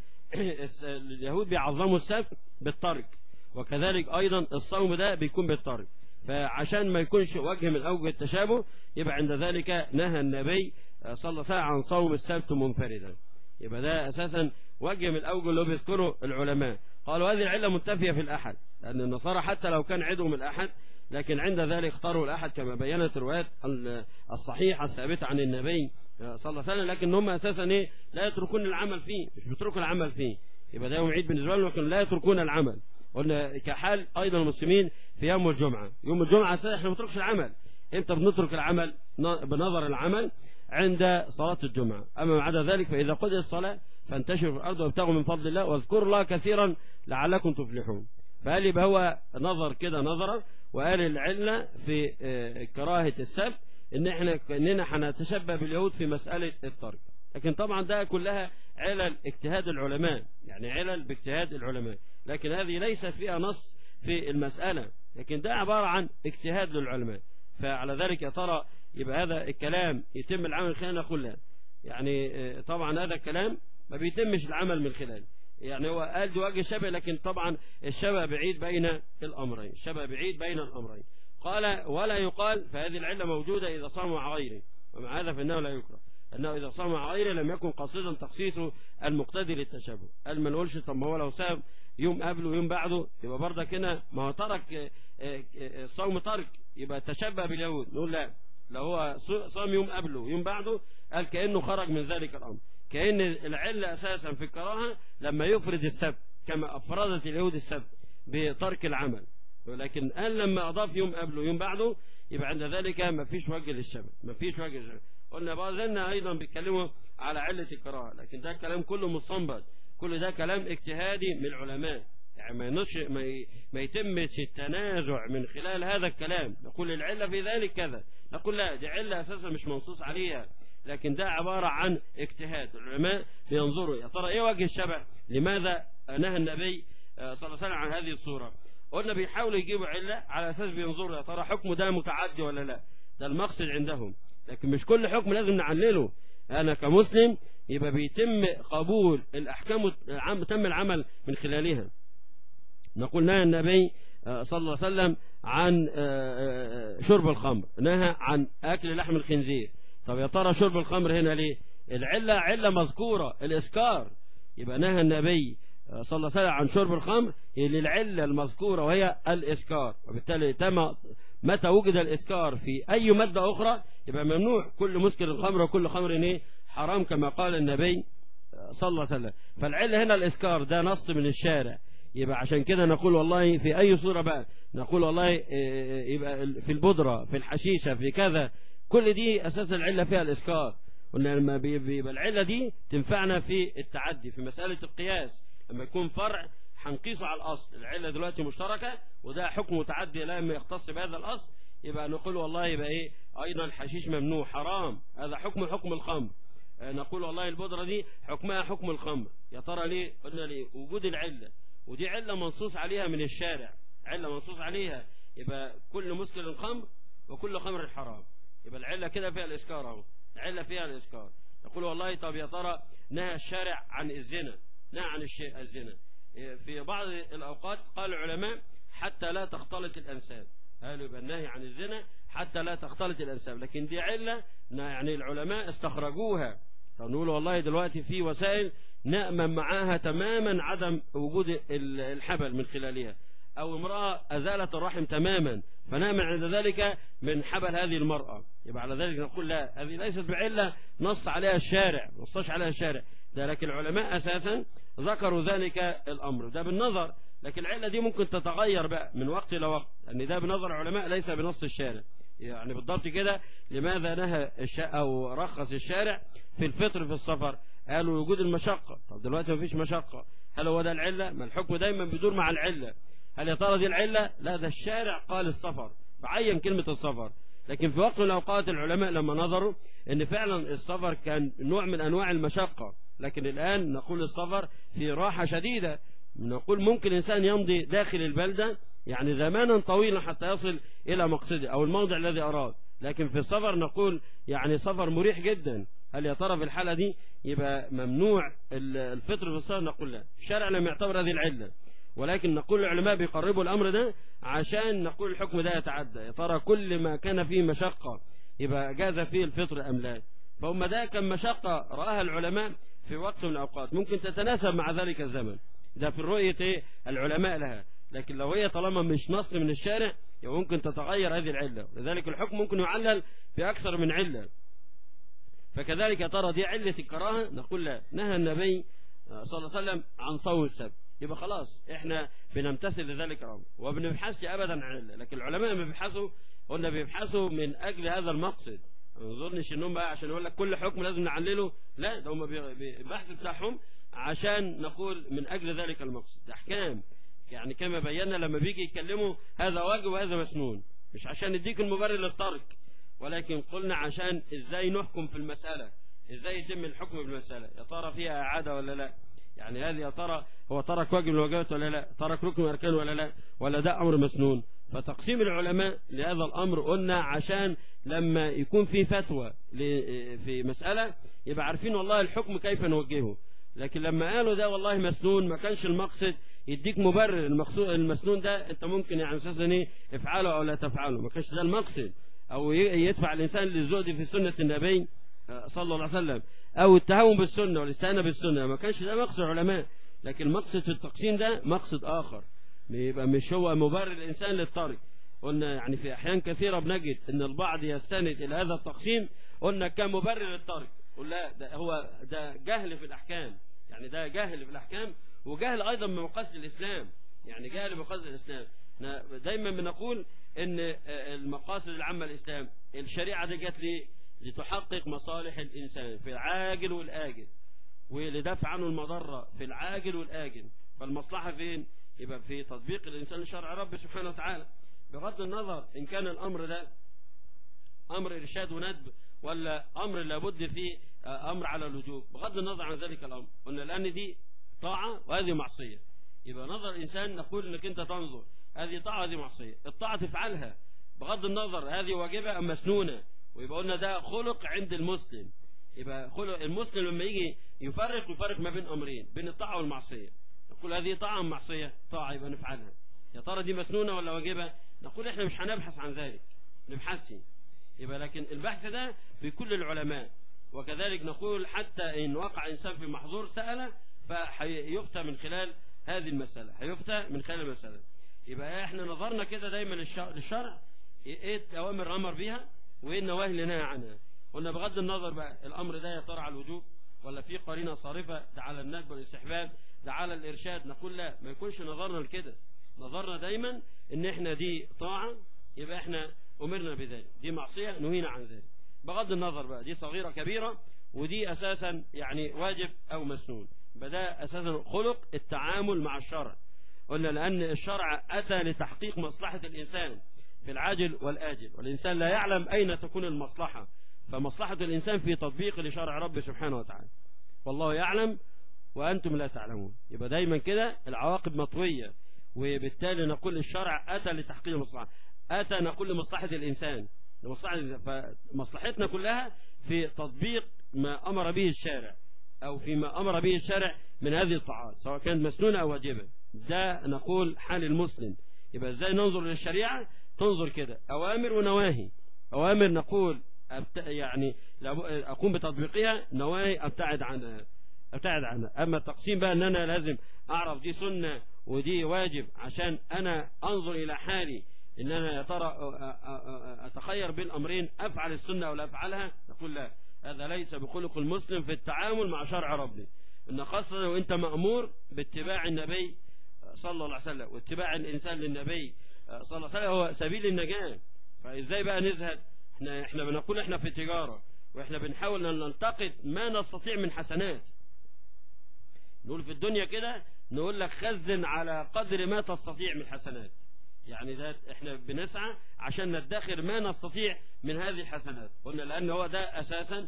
اليهود بيعظموا السبت بالترك وكذلك أيضا الصوم ده بيكون بالترك فعشان ما يكونش وجه من أوجه التشابه يبقى عند ذلك نهى النبي صلى الله عليه وسلم عن صوم السبت منفردا يبقى ده أساسا وجه من الأوجه اللي بيذكره العلماء قالوا هذه العلة متفية في الأحد لأن النصارى حتى لو كان عدو من الأحد لكن عند ذلك اختاروا الأحد كما بينت الروايات الصحيحة الثابتة عن النبي صلى الله عليه وسلم لكن هم أساسا إيه لا يتركون العمل فيه مش بيتركوا العمل فيه يبقى ده يوم عيد بالنسبة لهم لكن لا يتركون العمل قلنا كحال أيضا المسلمين في يوم الجمعة يوم الجمعة أساسا احنا ما بنتركش العمل امتى بنترك العمل بنظر العمل عند صلاة الجمعة أما بعد ذلك فإذا قضيت الصلاة فانتشروا في الأرض وابتغوا من فضل الله واذكروا الله كثيرا لعلكم تفلحون فقال يبقى هو نظر كده نظرة وقال العلة في كراهة السبت ان احنا اننا هنتشبه باليهود في مسألة الترك لكن طبعا ده كلها علل اجتهاد العلماء يعني علل باجتهاد العلماء لكن هذه ليس فيها نص في المسألة لكن ده عبارة عن اجتهاد للعلماء فعلى ذلك يا ترى يبقى هذا الكلام يتم العمل خلال نقول لا يعني طبعا هذا الكلام ما بيتمش العمل من خلاله يعني هو قال دي وجه شبه لكن طبعا الشبه بعيد بين الأمرين الشبه بعيد بين الأمرين قال ولا يقال فهذه العلة موجودة إذا صام مع غيره ومع هذا فإنه لا يكره أنه إذا صام مع غيره لم يكن قصدا تخصيصه المقتدي للتشابه قال ما نقولش طب ما هو لو ساب يوم قبله ويوم بعده يبقى برضك هنا ما هو ترك الصوم ترك يبقى تشبه باليهود نقول لا لو هو صام يوم قبله ويوم بعده قال كأنه خرج من ذلك الأمر كأن العلة أساسا في الكراهة لما يفرد السبت كما أفردت اليهود السبت بترك العمل ولكن قال لما أضاف يوم قبله يوم بعده يبقى عند ذلك ما فيش وجه للشبه ما فيش وجه للشبه قلنا بقى زلنا أيضا بيتكلموا على علة الكراهة لكن ده كلام كله مستنبط كل ده كلام اجتهادي من العلماء يعني ما, نش... ما, ي... ما يتمش التنازع من خلال هذا الكلام نقول العلة في ذلك كذا نقول لا دي علة أساسا مش منصوص عليها لكن ده عبارة عن اجتهاد العلماء بينظروا يا ترى ايه وجه الشبه لماذا نهى النبي صلى الله عليه وسلم عن هذه الصورة قلنا بيحاولوا يجيبوا علة على أساس بينظروا يا ترى حكمه ده متعدي ولا لا ده المقصد عندهم لكن مش كل حكم لازم نعلله أنا كمسلم يبقى بيتم قبول الأحكام تم العمل من خلالها نقول نهى النبي صلى الله عليه وسلم عن شرب الخمر نهى عن أكل لحم الخنزير طب يا ترى شرب الخمر هنا ليه العلة علة مذكورة الإسكار يبقى نهى النبي صلى الله عليه وسلم عن شرب الخمر للعلة المذكورة وهي الإسكار وبالتالي تم متى وجد الإسكار في أي مادة أخرى يبقى ممنوع كل مسكر الخمر وكل خمر إيه حرام كما قال النبي صلى الله عليه وسلم فالعلة هنا الإسكار ده نص من الشارع يبقى عشان كده نقول والله في أي صورة بقى نقول والله يبقى في البودرة في الحشيشة في كذا كل دي أساس العلة فيها الإسكار قلنا لما بيبقى العلة دي تنفعنا في التعدي في مسألة القياس لما يكون فرع هنقيسه على الأصل العلة دلوقتي مشتركة وده حكم متعدي لا يختص بهذا الأصل يبقى نقول والله يبقى إيه أيضا الحشيش ممنوع حرام هذا حكم حكم الخمر نقول والله البودرة دي حكمها حكم الخمر يا ترى ليه قلنا ليه وجود العلة ودي علة منصوص عليها من الشارع علة منصوص عليها يبقى كل مسكر الخمر وكل خمر حرام يبقى العلة كده فيها الإسكار اهو العلة فيها الإسكار يقول والله طب يا ترى نهى الشارع عن الزنا نهى عن الشيء الزنا في بعض الأوقات قال العلماء حتى لا تختلط الأنساب قالوا يبقى النهي عن الزنا حتى لا تختلط الأنساب لكن دي علة يعني العلماء استخرجوها فنقول والله دلوقتي في وسائل نأمن معاها تماما عدم وجود الحبل من خلالها أو امرأة أزالت الرحم تماما فنأمن عند ذلك من حبل هذه المرأة يبقى على ذلك نقول لا هذه ليست بعلة نص عليها الشارع نصش عليها الشارع ده لكن العلماء أساسا ذكروا ذلك الأمر ده بالنظر لكن العلة دي ممكن تتغير بقى من وقت إلى وقت أن ده بنظر العلماء ليس بنص الشارع يعني بالضبط كده لماذا نهى أو رخص الشارع في الفطر في السفر قالوا وجود المشقة طب دلوقتي ما فيش مشقة هل هو ده العلة ما الحكم دايما بيدور مع العلة هل يا ترى دي العلة لا ده الشارع قال السفر فعين كلمة السفر لكن في وقت من الأوقات العلماء لما نظروا ان فعلا السفر كان نوع من أنواع المشقة لكن الآن نقول السفر في راحة شديدة نقول ممكن الإنسان يمضي داخل البلدة يعني زمانا طويلا حتى يصل إلى مقصده أو الموضع الذي أراد لكن في السفر نقول يعني سفر مريح جدا هل يا ترى في الحالة دي يبقى ممنوع الفطر في السفر نقول لا الشرع لم يعتبر هذه العلة ولكن نقول العلماء بيقربوا الأمر ده عشان نقول الحكم ده يتعدى يا ترى كل ما كان فيه مشقة يبقى جاز فيه الفطر أم لا فهم ده كان مشقة رآها العلماء في وقت من الأوقات ممكن تتناسب مع ذلك الزمن ده في الرؤية إيه العلماء لها لكن لو هي طالما مش نص من الشارع يبقى ممكن تتغير هذه العلة لذلك الحكم ممكن يعلل بأكثر من علة فكذلك يا ترى دي علة الكراهة نقول لا نهى النبي صلى الله عليه وسلم عن صوم السبت يبقى خلاص احنا بنمتثل لذلك الامر وبنبحثش ابدا عن علة لكن العلماء لما بيبحثوا قلنا بيبحثوا من اجل هذا المقصد ما نظنش انهم بقى عشان يقول لك كل حكم لازم نعلله لا ده هم البحث بتاعهم عشان نقول من اجل ذلك المقصد احكام يعني كما بينا لما بيجي يتكلموا هذا واجب وهذا مسنون مش عشان نديك المبرر للترك ولكن قلنا عشان ازاي نحكم في المسألة ازاي يتم الحكم بالمسألة يا ترى فيها اعادة ولا لا يعني هذه يا ترى هو ترك واجب من الواجبات ولا لا ترك ركن من الاركان ولا لا ولا ده امر مسنون فتقسيم العلماء لهذا الامر قلنا عشان لما يكون في فتوى في مسألة يبقى عارفين والله الحكم كيف نوجهه لكن لما قالوا ده والله مسنون ما كانش المقصد يديك مبرر المقصود المسنون ده انت ممكن يعني اساسا ايه افعله او لا تفعله ما كانش ده المقصد او يدفع الانسان للزهد في سنة النبي صلى الله عليه وسلم او التهاون بالسنة والاستهانة بالسنة ما كانش ده مقصد العلماء لكن المقصد في التقسيم ده مقصد اخر يبقى مش هو مبرر الانسان للترك قلنا يعني في احيان كثيرة بنجد ان البعض يستند الى هذا التقسيم قلنا كان مبرر للترك قلنا ده هو ده جهل في الاحكام يعني ده جهل في الاحكام وجهل ايضا بمقاصد الاسلام يعني جهل بمقاصد الاسلام دايما بنقول ان المقاصد العامة الاسلام الشريعة دي جت ليه لتحقق مصالح الانسان في العاجل والاجل ولدفع عنه المضرة في العاجل والاجل فالمصلحة فين يبقى في تطبيق الإنسان لشرع رب سبحانه وتعالى بغض النظر إن كان الأمر ده أمر إرشاد وندب ولا أمر لابد فيه أمر على الوجوب بغض النظر عن ذلك الأمر قلنا لأن دي طاعة وهذه معصية يبقى نظر الإنسان نقول أنك أنت تنظر هذه طاعة هذه معصية الطاعة تفعلها بغض النظر هذه واجبة أم مسنونة ويبقى قلنا ده خلق عند المسلم يبقى خلق المسلم لما يجي يفرق يفرق ما بين أمرين بين الطاعة والمعصية نقول هذه طاعة أم معصية طاعة يبقى نفعلها يا ترى دي مسنونة ولا واجبة نقول احنا مش هنبحث عن ذلك نبحث يبقى لكن البحث ده في كل العلماء وكذلك نقول حتى إن وقع إنسان في محظور سأل فيفتى من خلال هذه المسألة هيفتى من خلال المسألة يبقى احنا نظرنا كده دايما للشرع ايه الأوامر أمر بها وايه النواهي اللي نهى عنها قلنا بغض النظر بقى الأمر ده يا ترى على الوجوب ولا في قرينة صارفة ده على الندب والاستحباب ده على الإرشاد نقول لا ما يكونش نظرنا لكده نظرنا دايما ان احنا دي طاعة يبقى احنا أمرنا بذلك دي معصية نهينا عن ذلك بغض النظر بقى دي صغيرة كبيرة ودي أساسا يعني واجب أو مسنون بدأ أساسا خلق التعامل مع الشرع قلنا لأن الشرع أتى لتحقيق مصلحة الإنسان في العاجل والآجل والإنسان لا يعلم أين تكون المصلحة فمصلحة الإنسان في تطبيق لشرع رب سبحانه وتعالى والله يعلم وأنتم لا تعلمون يبقى دايما كده العواقب مطوية وبالتالي نقول الشرع أتى لتحقيق المصلحة أتى نقول لمصلحة الإنسان لمصلحة فمصلحتنا كلها في تطبيق ما أمر به الشارع أو فيما أمر به الشارع من هذه الطاعات سواء كانت مسنونة أو واجبة ده نقول حال المسلم يبقى إزاي ننظر للشريعة تنظر كده أوامر ونواهي أوامر نقول أبت... يعني أقوم بتطبيقها نواهي أبتعد عنها أبتعد عنها أما التقسيم بقى أن أنا لازم أعرف دي سنة ودي واجب عشان أنا أنظر إلى حالي إن أنا يا ترى أتخير بين أمرين أفعل السنة ولا أفعلها نقول لا هذا ليس بخلق المسلم في التعامل مع شرع ربي إن خاصة وإنت مأمور باتباع النبي صلى الله عليه وسلم واتباع الإنسان للنبي صلى الله عليه وسلم هو سبيل النجاة فإزاي بقى نزهد احنا, احنا بنقول احنا في تجارة واحنا بنحاول أن نلتقط ما نستطيع من حسنات نقول في الدنيا كده نقول لك خزن على قدر ما تستطيع من حسنات يعني ده احنا بنسعى عشان ندخر ما نستطيع من هذه الحسنات قلنا لأن هو ده أساسا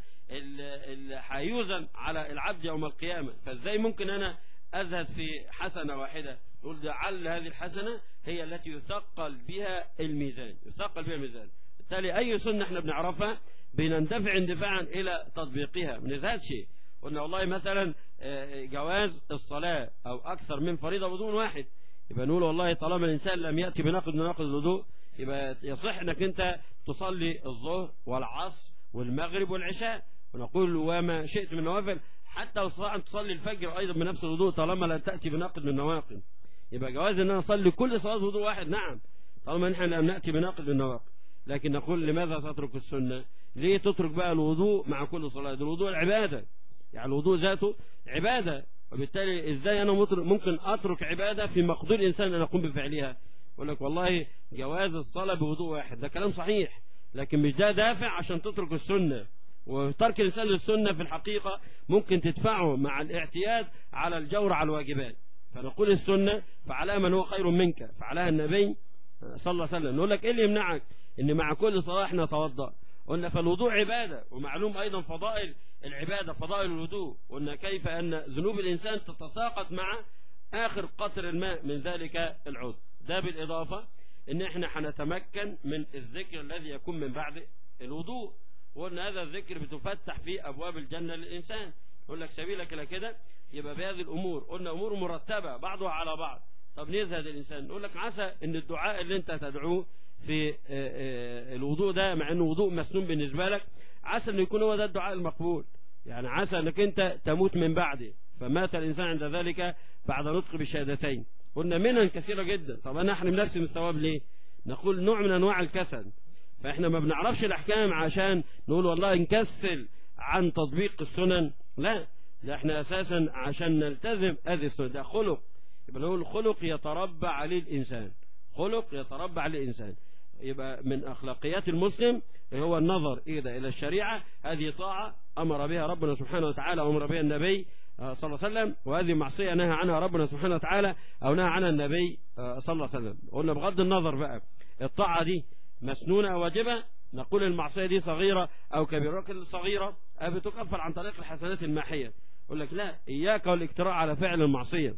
اللي هيوزن على العبد يوم القيامة فازاي ممكن أنا أزهد في حسنة واحدة نقول لعل هذه الحسنة هي التي يثقل بها الميزان يثقل بها الميزان بالتالي أي سنة احنا بنعرفها بنندفع اندفاعا إلى تطبيقها ما نزهدش قلنا والله مثلا جواز الصلاة أو أكثر من فريضة بدون واحد يبقى نقول والله طالما الإنسان لم يأتي بناقض من ناقض الوضوء يبقى يصح أنك أنت تصلي الظهر والعصر والمغرب والعشاء ونقول وما شئت من نوافل حتى لو استطاع أن تصلي الفجر أيضا بنفس الوضوء طالما لا تأتي بناقض من النواقض يبقى جواز أن أنا أصلي كل صلاة وضوء واحد نعم طالما نحن لم نأتي بناقض من النواقض لكن نقول لماذا تترك السنة ليه تترك بقى الوضوء مع كل صلاة الوضوء العبادة يعني الوضوء ذاته عبادة وبالتالي ازاي انا ممكن اترك عبادة في مقدور الانسان ان اقوم بفعلها يقول لك والله جواز الصلاة بوضوء واحد ده كلام صحيح لكن مش ده دافع عشان تترك السنة وترك الانسان للسنة في الحقيقة ممكن تدفعه مع الاعتياد على الجور على الواجبات فنقول السنة فعلى من هو خير منك فعلها النبي صلى الله عليه وسلم نقول لك ايه اللي يمنعك ان مع كل صلاة احنا نتوضأ قلنا فالوضوء عبادة ومعلوم أيضا فضائل العبادة فضائل الوضوء قلنا كيف أن ذنوب الإنسان تتساقط مع آخر قطر الماء من ذلك العضو ده بالإضافة إن إحنا هنتمكن من الذكر الذي يكون من بعد الوضوء وقلنا هذا الذكر بتفتح فيه أبواب الجنة للإنسان يقول لك سبيلك إلى كده يبقى بهذه الأمور قلنا أمور مرتبة بعضها على بعض طب نزهد الإنسان نقول لك عسى إن الدعاء اللي أنت تدعوه في الوضوء ده مع انه وضوء مسنون بالنسبة لك عسى انه يكون هو ده الدعاء المقبول يعني عسى انك انت تموت من بعده فمات الانسان عند ذلك بعد نطق بالشهادتين قلنا منها كثيرة جدا طب انا احرم نفسي من الثواب ليه نقول نوع من انواع الكسل فاحنا ما بنعرفش الاحكام عشان نقول والله نكسل عن تطبيق السنن لا ده احنا اساسا عشان نلتزم هذه السنن ده خلق يبقى نقول خلق يتربى عليه الانسان خلق يتربى عليه الانسان يبقى من أخلاقيات المسلم هو النظر إذا إلى الشريعة هذه طاعة أمر بها ربنا سبحانه وتعالى وأمر بها النبي صلى الله عليه وسلم وهذه معصية نهى عنها ربنا سبحانه وتعالى أو نهى عنها النبي صلى الله عليه وسلم قلنا بغض النظر بقى الطاعة دي مسنونة أو واجبة نقول المعصية دي صغيرة أو كبيرة لكن الصغيرة بتكفر عن طريق الحسنات الماحية يقول لك لا إياك والاجتراء على فعل المعصية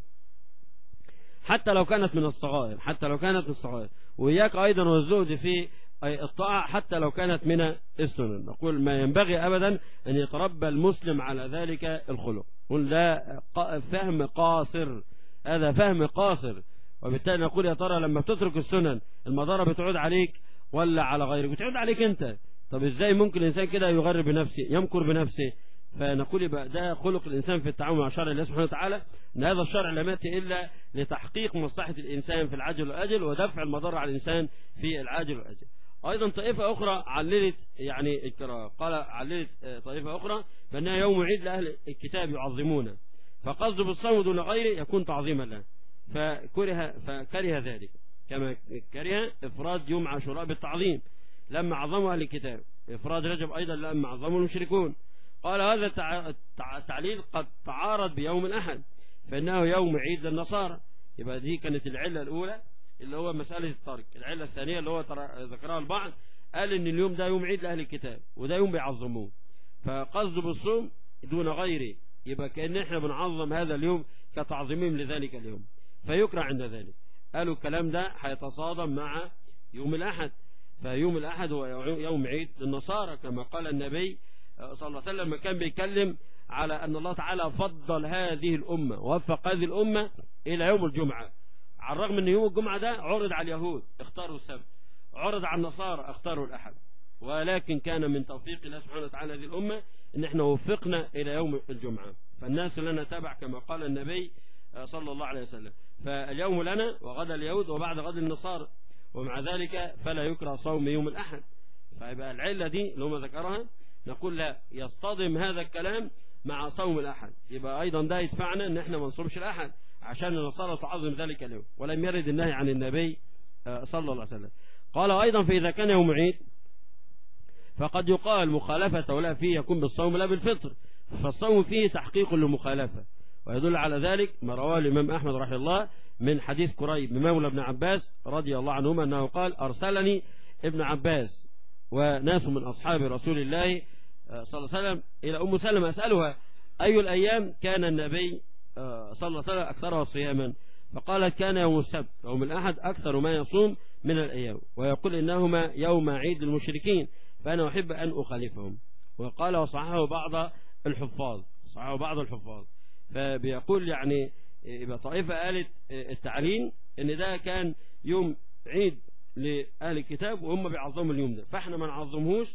حتى لو كانت من الصغائر حتى لو كانت من الصغائر وإياك أيضا والزهد في الطاعة حتى لو كانت من السنن نقول ما ينبغي أبدا أن يتربى المسلم على ذلك الخلق قل ده فهم قاصر هذا فهم قاصر وبالتالي نقول يا ترى لما بتترك السنن المضارة بتعود عليك ولا على غيرك بتعود عليك أنت طب إزاي ممكن الإنسان كده يغرر بنفسه يمكر بنفسه فنقول يبقى ده خلق الإنسان في التعامل مع شرع الله سبحانه وتعالى أن هذا الشرع لم يأتي إلا لتحقيق مصلحة الإنسان في العاجل والأجل ودفع المضار على الإنسان في العاجل والأجل أيضا طائفة أخرى عللت يعني القراءة قال عللت طائفة أخرى بأنها يوم عيد لأهل الكتاب يعظمونه فقصد بالصوم دون غيره يكون تعظيما له فكره, فكره ذلك كما كره إفراد يوم عاشوراء بالتعظيم لما عظموا أهل الكتاب إفراد رجب أيضا لما عظموا المشركون قال هذا التعليل قد تعارض بيوم الأحد فإنه يوم عيد للنصارى يبقى دي كانت العلة الأولى اللي هو مسألة الترك العلة الثانية اللي هو ذكرها البعض قال إن اليوم ده يوم عيد لأهل الكتاب وده يوم بيعظموه فقصد بالصوم دون غيره يبقى كأن احنا بنعظم هذا اليوم كتعظيمهم لذلك اليوم فيكره عند ذلك قالوا الكلام ده هيتصادم مع يوم الأحد فيوم الأحد هو يوم عيد للنصارى كما قال النبي صلى الله عليه وسلم كان بيتكلم على أن الله تعالى فضل هذه الأمة ووفق هذه الأمة إلى يوم الجمعة على الرغم أن يوم الجمعة ده عرض على اليهود اختاروا السبت عرض على النصارى اختاروا الأحد ولكن كان من توفيق الله سبحانه وتعالى هذه الأمة أن احنا وفقنا إلى يوم الجمعة فالناس لنا تبع كما قال النبي صلى الله عليه وسلم فاليوم لنا وغدا اليهود وبعد غد النصارى ومع ذلك فلا يكره صوم يوم الأحد فيبقى العلة دي اللي هم ذكرها نقول لا يصطدم هذا الكلام مع صوم الأحد يبقى أيضا ده يدفعنا أن احنا ما نصومش الأحد عشان النصارى تعظم ذلك اليوم ولم يرد النهي عن النبي صلى الله عليه وسلم قال أيضا فإذا كان يوم عيد فقد يقال مخالفة ولا فيه يكون بالصوم لا بالفطر فالصوم فيه تحقيق للمخالفة ويدل على ذلك ما رواه الإمام أحمد رحمه الله من حديث كريب مولى ابن عباس رضي الله عنهما أنه قال أرسلني ابن عباس وناس من أصحاب رسول الله صلى الله عليه وسلم إلى أم سلمة أسألها أي الأيام كان النبي صلى الله عليه وسلم أكثرها صياما فقالت كان يوم السبت يوم الأحد أكثر ما يصوم من الأيام ويقول إنهما يوم عيد المشركين فأنا أحب أن أخالفهم وقال وصححه بعض الحفاظ صححه بعض الحفاظ فبيقول يعني يبقى طائفة قالت التعليم ان ده كان يوم عيد لأهل الكتاب وهم بيعظموا اليوم ده فاحنا ما نعظمهوش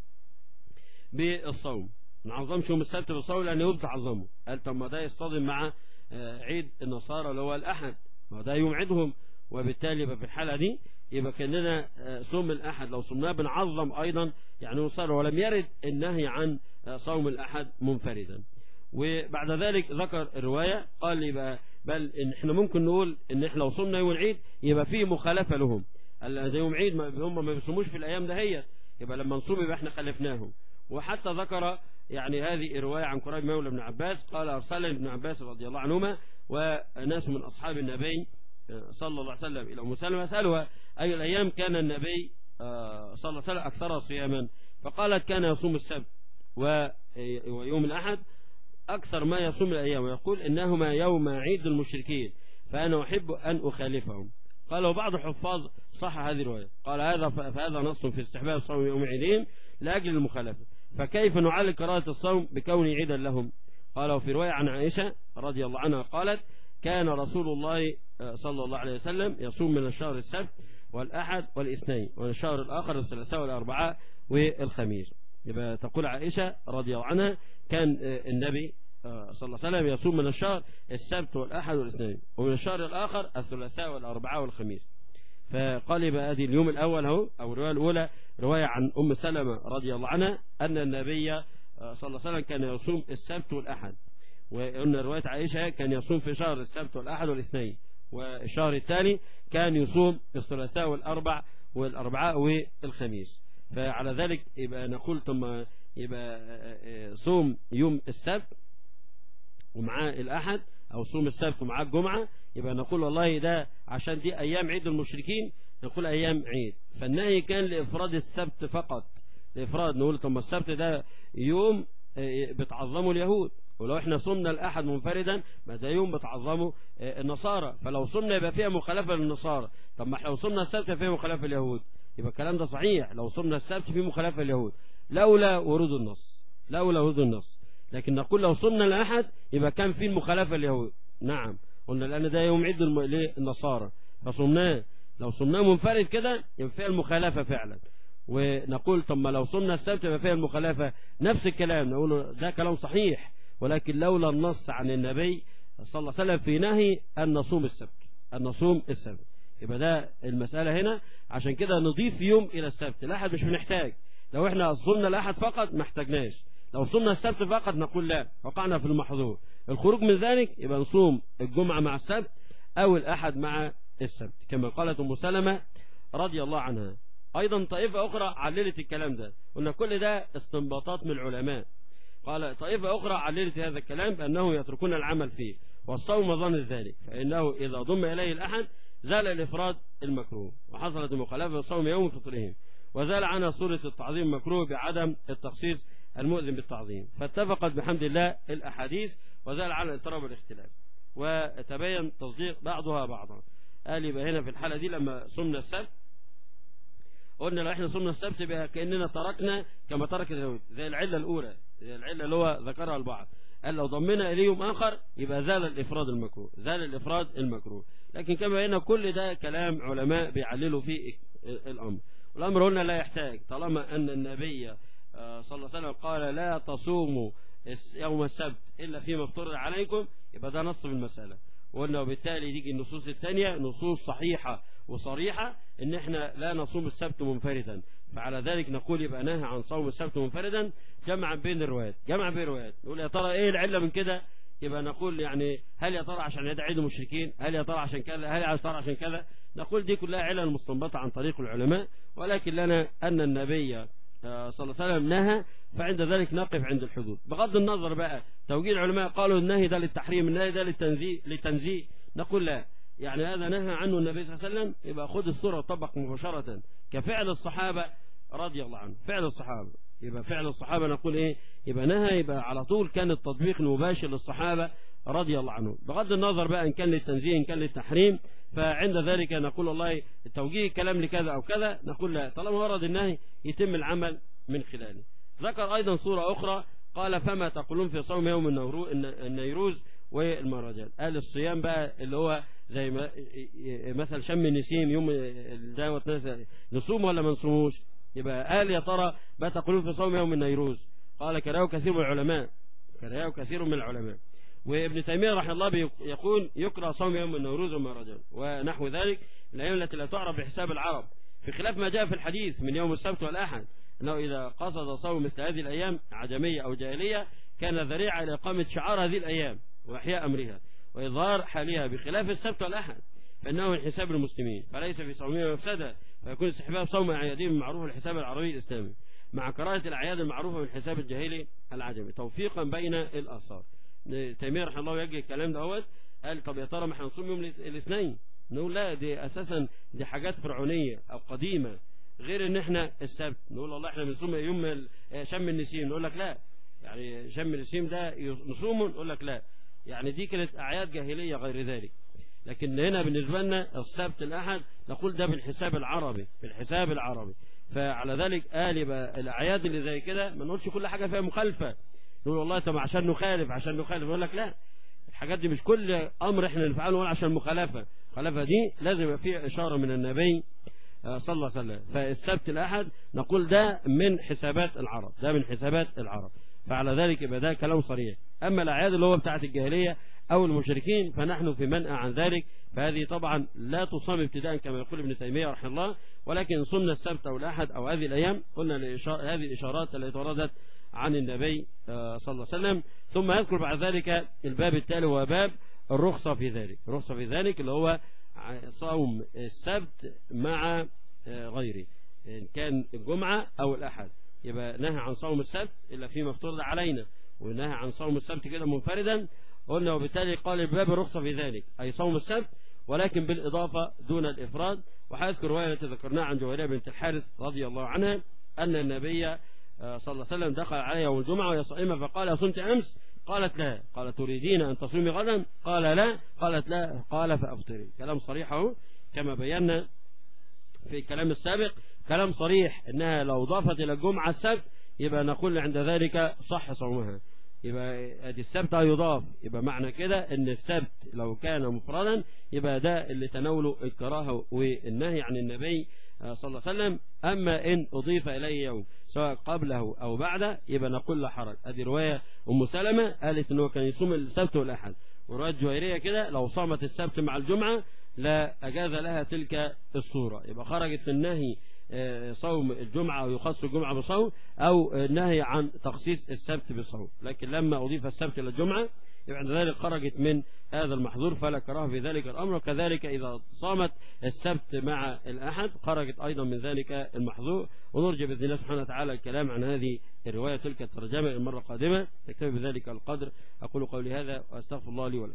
بالصوم ما نعظمش يوم السبت بالصوم لأن يوم تعظمه قال طب ما ده يصطدم مع عيد النصارى اللي هو الأحد ما ده يوم عيدهم وبالتالي يبقى في الحالة دي يبقى كأننا صوم الأحد لو صمناه بنعظم أيضا يعني نصارى ولم يرد النهي عن صوم الأحد منفردا وبعد ذلك ذكر الرواية قال يبقى بل إن احنا ممكن نقول ان احنا لو صمنا يوم العيد يبقى فيه مخالفة لهم ده يوم عيد هم ما بيصوموش في الايام ده هي يبقى لما نصوم يبقى احنا خلفناهم وحتى ذكر يعني هذه الرواية عن قريب مولى ابن عباس قال أرسلني ابن عباس رضي الله عنهما وناس من أصحاب النبي صلى الله عليه وسلم إلى أم سلمة سألها أي الأيام كان النبي صلى الله عليه وسلم أكثر صياما فقالت كان يصوم السبت ويوم الأحد أكثر ما يصوم الأيام ويقول إنهما يوم عيد المشركين فأنا أحب أن أخالفهم قال وبعض الحفاظ صح هذه الرواية قال هذا فهذا نص في استحباب صوم يوم عيدهم لأجل المخالفة فكيف نعلق قراءة الصوم بكون عيدا لهم قال وفي رواية عن عائشة رضي الله عنها قالت كان رسول الله صلى الله عليه وسلم يصوم من الشهر السبت والأحد والاثنين والشهر الآخر الثلاثاء والأربعاء والخميس يبقى تقول عائشة رضي الله عنها كان النبي صلى الله عليه وسلم يصوم من الشهر السبت والأحد والاثنين ومن الشهر الآخر الثلاثاء والأربعاء والخميس فقال يبقى هذه اليوم الأول هو أو الرواية الأولى رواية عن أم سلمة رضي الله عنها أن النبي صلى الله عليه وسلم كان يصوم السبت والأحد وأن رواية عائشة كان يصوم في شهر السبت والأحد والاثنين والشهر الثاني كان يصوم الثلاثاء والأربع والأربعاء والخميس فعلى ذلك يبقى نقول ثم يبقى صوم يوم السبت ومعاه الأحد أو صوم السبت ومعاه الجمعة يبقى نقول والله ده عشان دي أيام عيد المشركين نقول أيام عيد فالنهي كان لإفراد السبت فقط لإفراد نقول طب السبت ده يوم بتعظمه اليهود ولو احنا صمنا الأحد منفردا ما ده يوم بتعظمه النصارى فلو صمنا يبقى فيها مخالفة للنصارى طب ما لو صمنا السبت فيها مخالفة اليهود يبقى الكلام ده صحيح لو صمنا السبت فيه مخالفة اليهود لولا ورود النص لولا ورود النص لكن نقول لو صمنا الأحد يبقى كان فيه المخالفة اليهود نعم قلنا لأن ده يوم عيد للنصارى فصمناه لو صمناه منفرد كده يبقى فيها المخالفة فعلا ونقول طب ما لو صمنا السبت يبقى فيها المخالفة نفس الكلام نقول ده كلام صحيح ولكن لولا النص عن النبي صلى الله عليه وسلم في نهي أن نصوم السبت أن نصوم السبت يبقى ده المسألة هنا عشان كده نضيف يوم إلى السبت الأحد مش بنحتاج لو احنا صمنا الأحد فقط ما احتاجناش لو صمنا السبت فقط نقول لا وقعنا في المحظور الخروج من ذلك يبقى نصوم الجمعة مع السبت أو الأحد مع السبت كما قالت أم سلمة رضي الله عنها أيضا طائفة أخرى عللت الكلام ده قلنا كل ده استنباطات من العلماء قال طائفة أخرى عللت هذا الكلام بأنه يتركون العمل فيه والصوم ظن ذلك فإنه إذا ضم إليه الأحد زال الإفراد المكروه وحصلت المخالفة الصوم يوم فطرهم وزال عنها صورة التعظيم مكروه بعدم التخصيص المؤذن بالتعظيم فاتفقت بحمد الله الأحاديث وزال على الاضطراب والاختلاف وتبين تصديق بعضها بعضا قال يبقى هنا في الحالة دي لما صمنا السبت قلنا لو احنا صمنا السبت بقى كأننا تركنا كما ترك اليهود زي العلة الأولى زي العلة اللي هو ذكرها البعض قال لو ضمنا إليه يوم آخر يبقى زال الإفراد المكروه زال الإفراد المكروه لكن كما هنا كل ده كلام علماء بيعللوا فيه الأمر والأمر قلنا لا يحتاج طالما أن النبي صلى الله عليه وسلم قال لا تصوموا يوم السبت إلا فيما افترض عليكم يبقى ده نص في المسألة وقلنا وبالتالي تيجي النصوص الثانية نصوص صحيحة وصريحة ان احنا لا نصوم السبت منفردا فعلى ذلك نقول يبقى نهى عن صوم السبت منفردا جمعا بين الروايات جمعا بين الروايات نقول يا ترى ايه العلة من كده يبقى نقول يعني هل يا ترى عشان يدعي عيد المشركين هل يا ترى عشان كذا هل يا ترى عشان كذا نقول دي كلها علل مستنبطة عن طريق العلماء ولكن لنا أن النبي صلى الله عليه وسلم نهى فعند ذلك نقف عند الحدود بغض النظر بقى توجيه العلماء قالوا النهي ده للتحريم النهي ده للتنزيه للتنزيه نقول لا يعني هذا نهى عنه النبي صلى الله عليه وسلم يبقى خذ الصورة وطبق مباشرة كفعل الصحابة رضي الله عنه فعل الصحابة يبقى فعل الصحابة نقول ايه يبقى نهى يبقى على طول كان التطبيق المباشر للصحابة رضي الله عنهم بغض النظر بقى ان كان للتنزيه ان كان للتحريم فعند ذلك نقول والله التوجيه الكلام لكذا او كذا نقول لا طالما ورد النهي يتم العمل من خلاله ذكر ايضا صورة اخرى قال فما تقولون في صوم يوم النيروز والمهرجان قال الصيام بقى اللي هو زي ما مثل شم النسيم يوم دوت نصوم ولا ما نصوموش يبقى قال يا ترى ما تقولون في صوم يوم النيروز قال كرهه كثير من العلماء كرهه كثير من العلماء وابن تيمية رحمه الله يقول يكره صوم يوم النوروز والمهرجان ونحو ذلك الأيام التي لا تعرف بحساب العرب في خلاف ما جاء في الحديث من يوم السبت والأحد أنه إذا قصد صوم مثل هذه الأيام عجمية أو جاهلية كان ذريعة لإقامة شعار هذه الأيام وإحياء أمرها وإظهار حالها بخلاف السبت والأحد فإنه من حساب المسلمين فليس في صومه مفسدة فيكون استحباب صوم أعيادهم معروف الحساب العربي الإسلامي مع كراهة الأعياد المعروفة من حساب الجاهلي العجمي توفيقا بين الآثار تيمية رحمه الله يجي الكلام دوت قال طب يا ترى ما احنا نصوم يوم الاثنين نقول لا دي أساسا دي حاجات فرعونية أو قديمة غير ان احنا السبت نقول والله احنا بنصوم يوم شم النسيم نقول لك لا يعني شم النسيم ده نصومه نقول لك لا يعني دي كانت أعياد جاهلية غير ذلك لكن هنا بالنسبة لنا السبت الأحد نقول ده بالحساب العربي بالحساب العربي فعلى ذلك قال يبقى الأعياد اللي زي كده ما نقولش كل حاجة فيها مخالفة نقول والله طب عشان نخالف عشان نخالف يقول لك لا الحاجات دي مش كل أمر احنا نفعله ولا عشان مخالفة المخالفة دي لازم يبقى فيه إشارة من النبي صلى الله عليه وسلم فالسبت الأحد نقول ده من حسابات العرب ده من حسابات العرب فعلى ذلك يبقى ده كلام صريح أما الأعياد اللي هو بتاعت الجاهلية أو المشركين فنحن في منأى عن ذلك فهذه طبعا لا تصام ابتداء كما يقول ابن تيمية رحمه الله ولكن صمنا السبت أو الأحد أو هذه الأيام قلنا هذه الإشارات التي وردت عن النبي صلى الله عليه وسلم ثم يذكر بعد ذلك الباب التالي هو باب الرخصة في ذلك الرخصة في ذلك اللي هو صوم السبت مع غيره إن كان الجمعة أو الأحد يبقى نهى عن صوم السبت إلا فيما افترض علينا ونهى عن صوم السبت كده منفردا قلنا وبالتالي قال الباب الرخصة في ذلك أي صوم السبت ولكن بالإضافة دون الإفراد وحذكر رواية ذكرناها عن جويرية بنت الحارث رضي الله عنها أن النبي صلى الله عليه وسلم دخل عليها يوم الجمعة وهي صائمة فقال صمت أمس قالت لا قال تريدين أن تصومي غدا قال لا قالت لا قال فأفطري كلام صريح اهو كما بينا في الكلام السابق كلام صريح انها لو ضافت الى الجمعة السبت يبقى نقول عند ذلك صح صومها يبقى ادي السبت يضاف يبقى معنى كده ان السبت لو كان مفردا يبقى ده اللي تناوله الكراهه والنهي عن النبي صلى الله عليه وسلم اما ان اضيف اليه يوم سواء قبله او بعده يبقى نقول لا حرج ادي روايه ام سلمة قالت ان هو كان يصوم السبت والاحد وروايه جويريه كده لو صامت السبت مع الجمعه لا اجاز لها تلك الصوره يبقى خرجت من نهي صوم الجمعة أو يخص الجمعة بصوم أو النهي عن تخصيص السبت بصوم لكن لما أضيف السبت إلى الجمعة يبقى عند ذلك خرجت من هذا المحظور فلا كراهه في ذلك الأمر وكذلك إذا صامت السبت مع الأحد خرجت أيضا من ذلك المحظور ونرجع بإذن الله سبحانه وتعالى الكلام عن هذه الرواية تلك الترجمة المرة القادمة تكتفي بذلك القدر أقول قولي هذا وأستغفر الله لي ولكم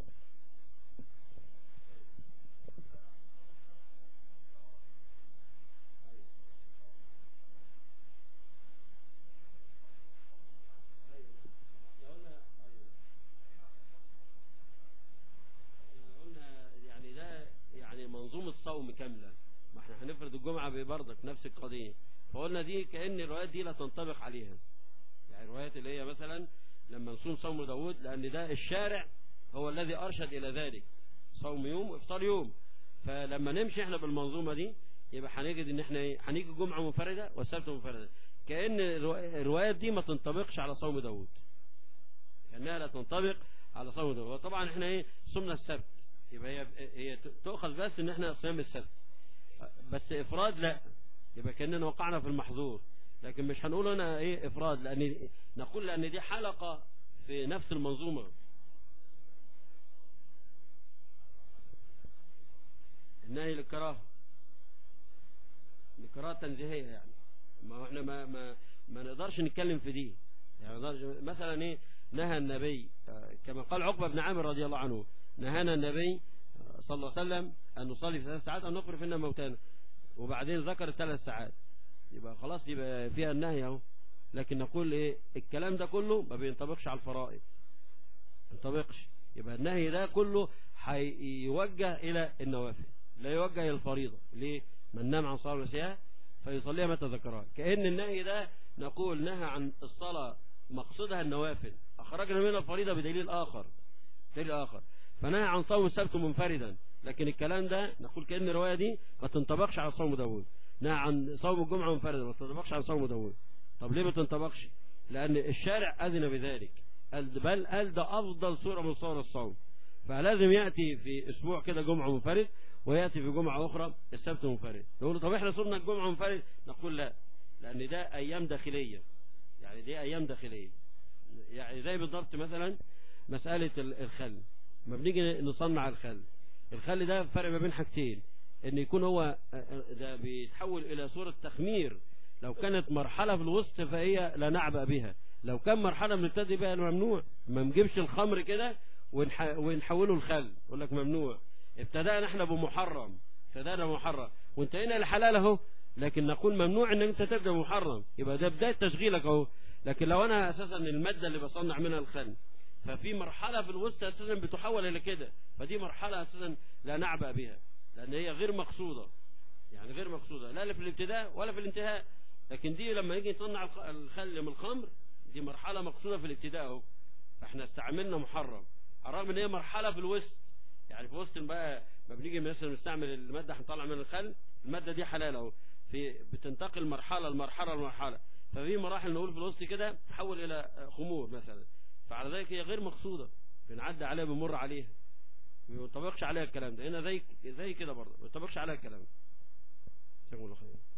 الصوم كاملة ما احنا هنفرد الجمعة برضك نفس القضية فقلنا دي كأن الروايات دي لا تنطبق عليها يعني الروايات اللي هي مثلا لما نصوم صوم داود لأن ده الشارع هو الذي أرشد إلى ذلك صوم يوم وإفطار يوم فلما نمشي احنا بالمنظومة دي يبقى هنجد ان احنا ايه هنيجي الجمعة منفردة والسبت منفردة كأن الروايات دي ما تنطبقش على صوم داود كأنها لا تنطبق على صوم داود وطبعا احنا ايه صمنا السبت يبقى هي هي تؤخذ بس ان احنا صيام السبت بس افراد لا يبقى كاننا وقعنا في المحظور لكن مش هنقول هنا ايه افراد لان نقول لان دي حلقة في نفس المنظومة النهي للكراهه الكراهه تنزيهيه يعني ما احنا ما ما ما نقدرش نتكلم في دي يعني مثلا ايه نهى النبي كما قال عقبه بن عامر رضي الله عنه نهانا النبي صلى الله عليه وسلم أن نصلي في ثلاث ساعات أو نقر فينا موتانا وبعدين ذكر الثلاث ساعات يبقى خلاص يبقى فيها النهي اهو لكن نقول ايه الكلام ده كله ما بينطبقش على الفرائض ما ينطبقش يبقى النهي ده كله هيوجه الى النوافل لا يوجه الى الفريضه ليه من نام عن صلاه ونسيها فيصليها متى ذكرها كأن النهي ده نقول نهى عن الصلاة مقصدها النوافل أخرجنا منها الفريضة بدليل آخر دليل آخر فنهى عن صوم السبت منفردا لكن الكلام ده نقول كأن الرواية دي ما تنطبقش على صوم داود نهى عن صوم الجمعة منفردا ما تنطبقش على صوم داود طب ليه ما تنطبقش لأن الشارع أذن بذلك بل قال ده أفضل صورة من صور الصوم فلازم يأتي في أسبوع كده جمعة منفرد ويأتي في جمعة أخرى السبت منفرد نقول طب إحنا صرنا الجمعة منفرد نقول لا لأن ده أيام داخلية يعني دي أيام داخلية يعني زي بالضبط مثلا مسألة الخل ما بنيجي نصنع الخل الخل ده فرق ما بين حاجتين ان يكون هو ده بيتحول الى صورة تخمير لو كانت مرحلة في الوسط فهي لا نعبأ بها لو كان مرحلة بنبتدي بها ممنوع ما نجيبش الخمر كده ونحوله الخل يقول لك ممنوع ابتدأنا احنا بمحرم ابتدأنا محرم وانتهينا لحلال اهو لكن نقول ممنوع ان انت تبدأ محرم يبقى ده بداية تشغيلك اهو لكن لو انا اساسا المادة اللي بصنع منها الخل ففي مرحلة في الوسط اساسا بتحول الى كده فدي مرحلة اساسا لا نعبأ بها لان هي غير مقصودة يعني غير مقصودة لا في الابتداء ولا في الانتهاء لكن دي لما يجي نصنع الخل من الخمر دي مرحلة مقصودة في الابتداء اهو فاحنا استعملنا محرم على الرغم ان هي مرحلة في الوسط يعني في وسط بقى ما بنيجي مثلا نستعمل المادة هنطلع من الخل المادة دي حلال اهو في بتنتقل مرحلة لمرحلة لمرحلة ففي مراحل نقول في الوسط كده تحول الى خمور مثلا فعلى ذلك هي غير مقصودة بنعدي عليها بنمر عليها ما ينطبقش عليها الكلام ده هنا زي زي كده برضه ما ينطبقش عليها الكلام ده الله خير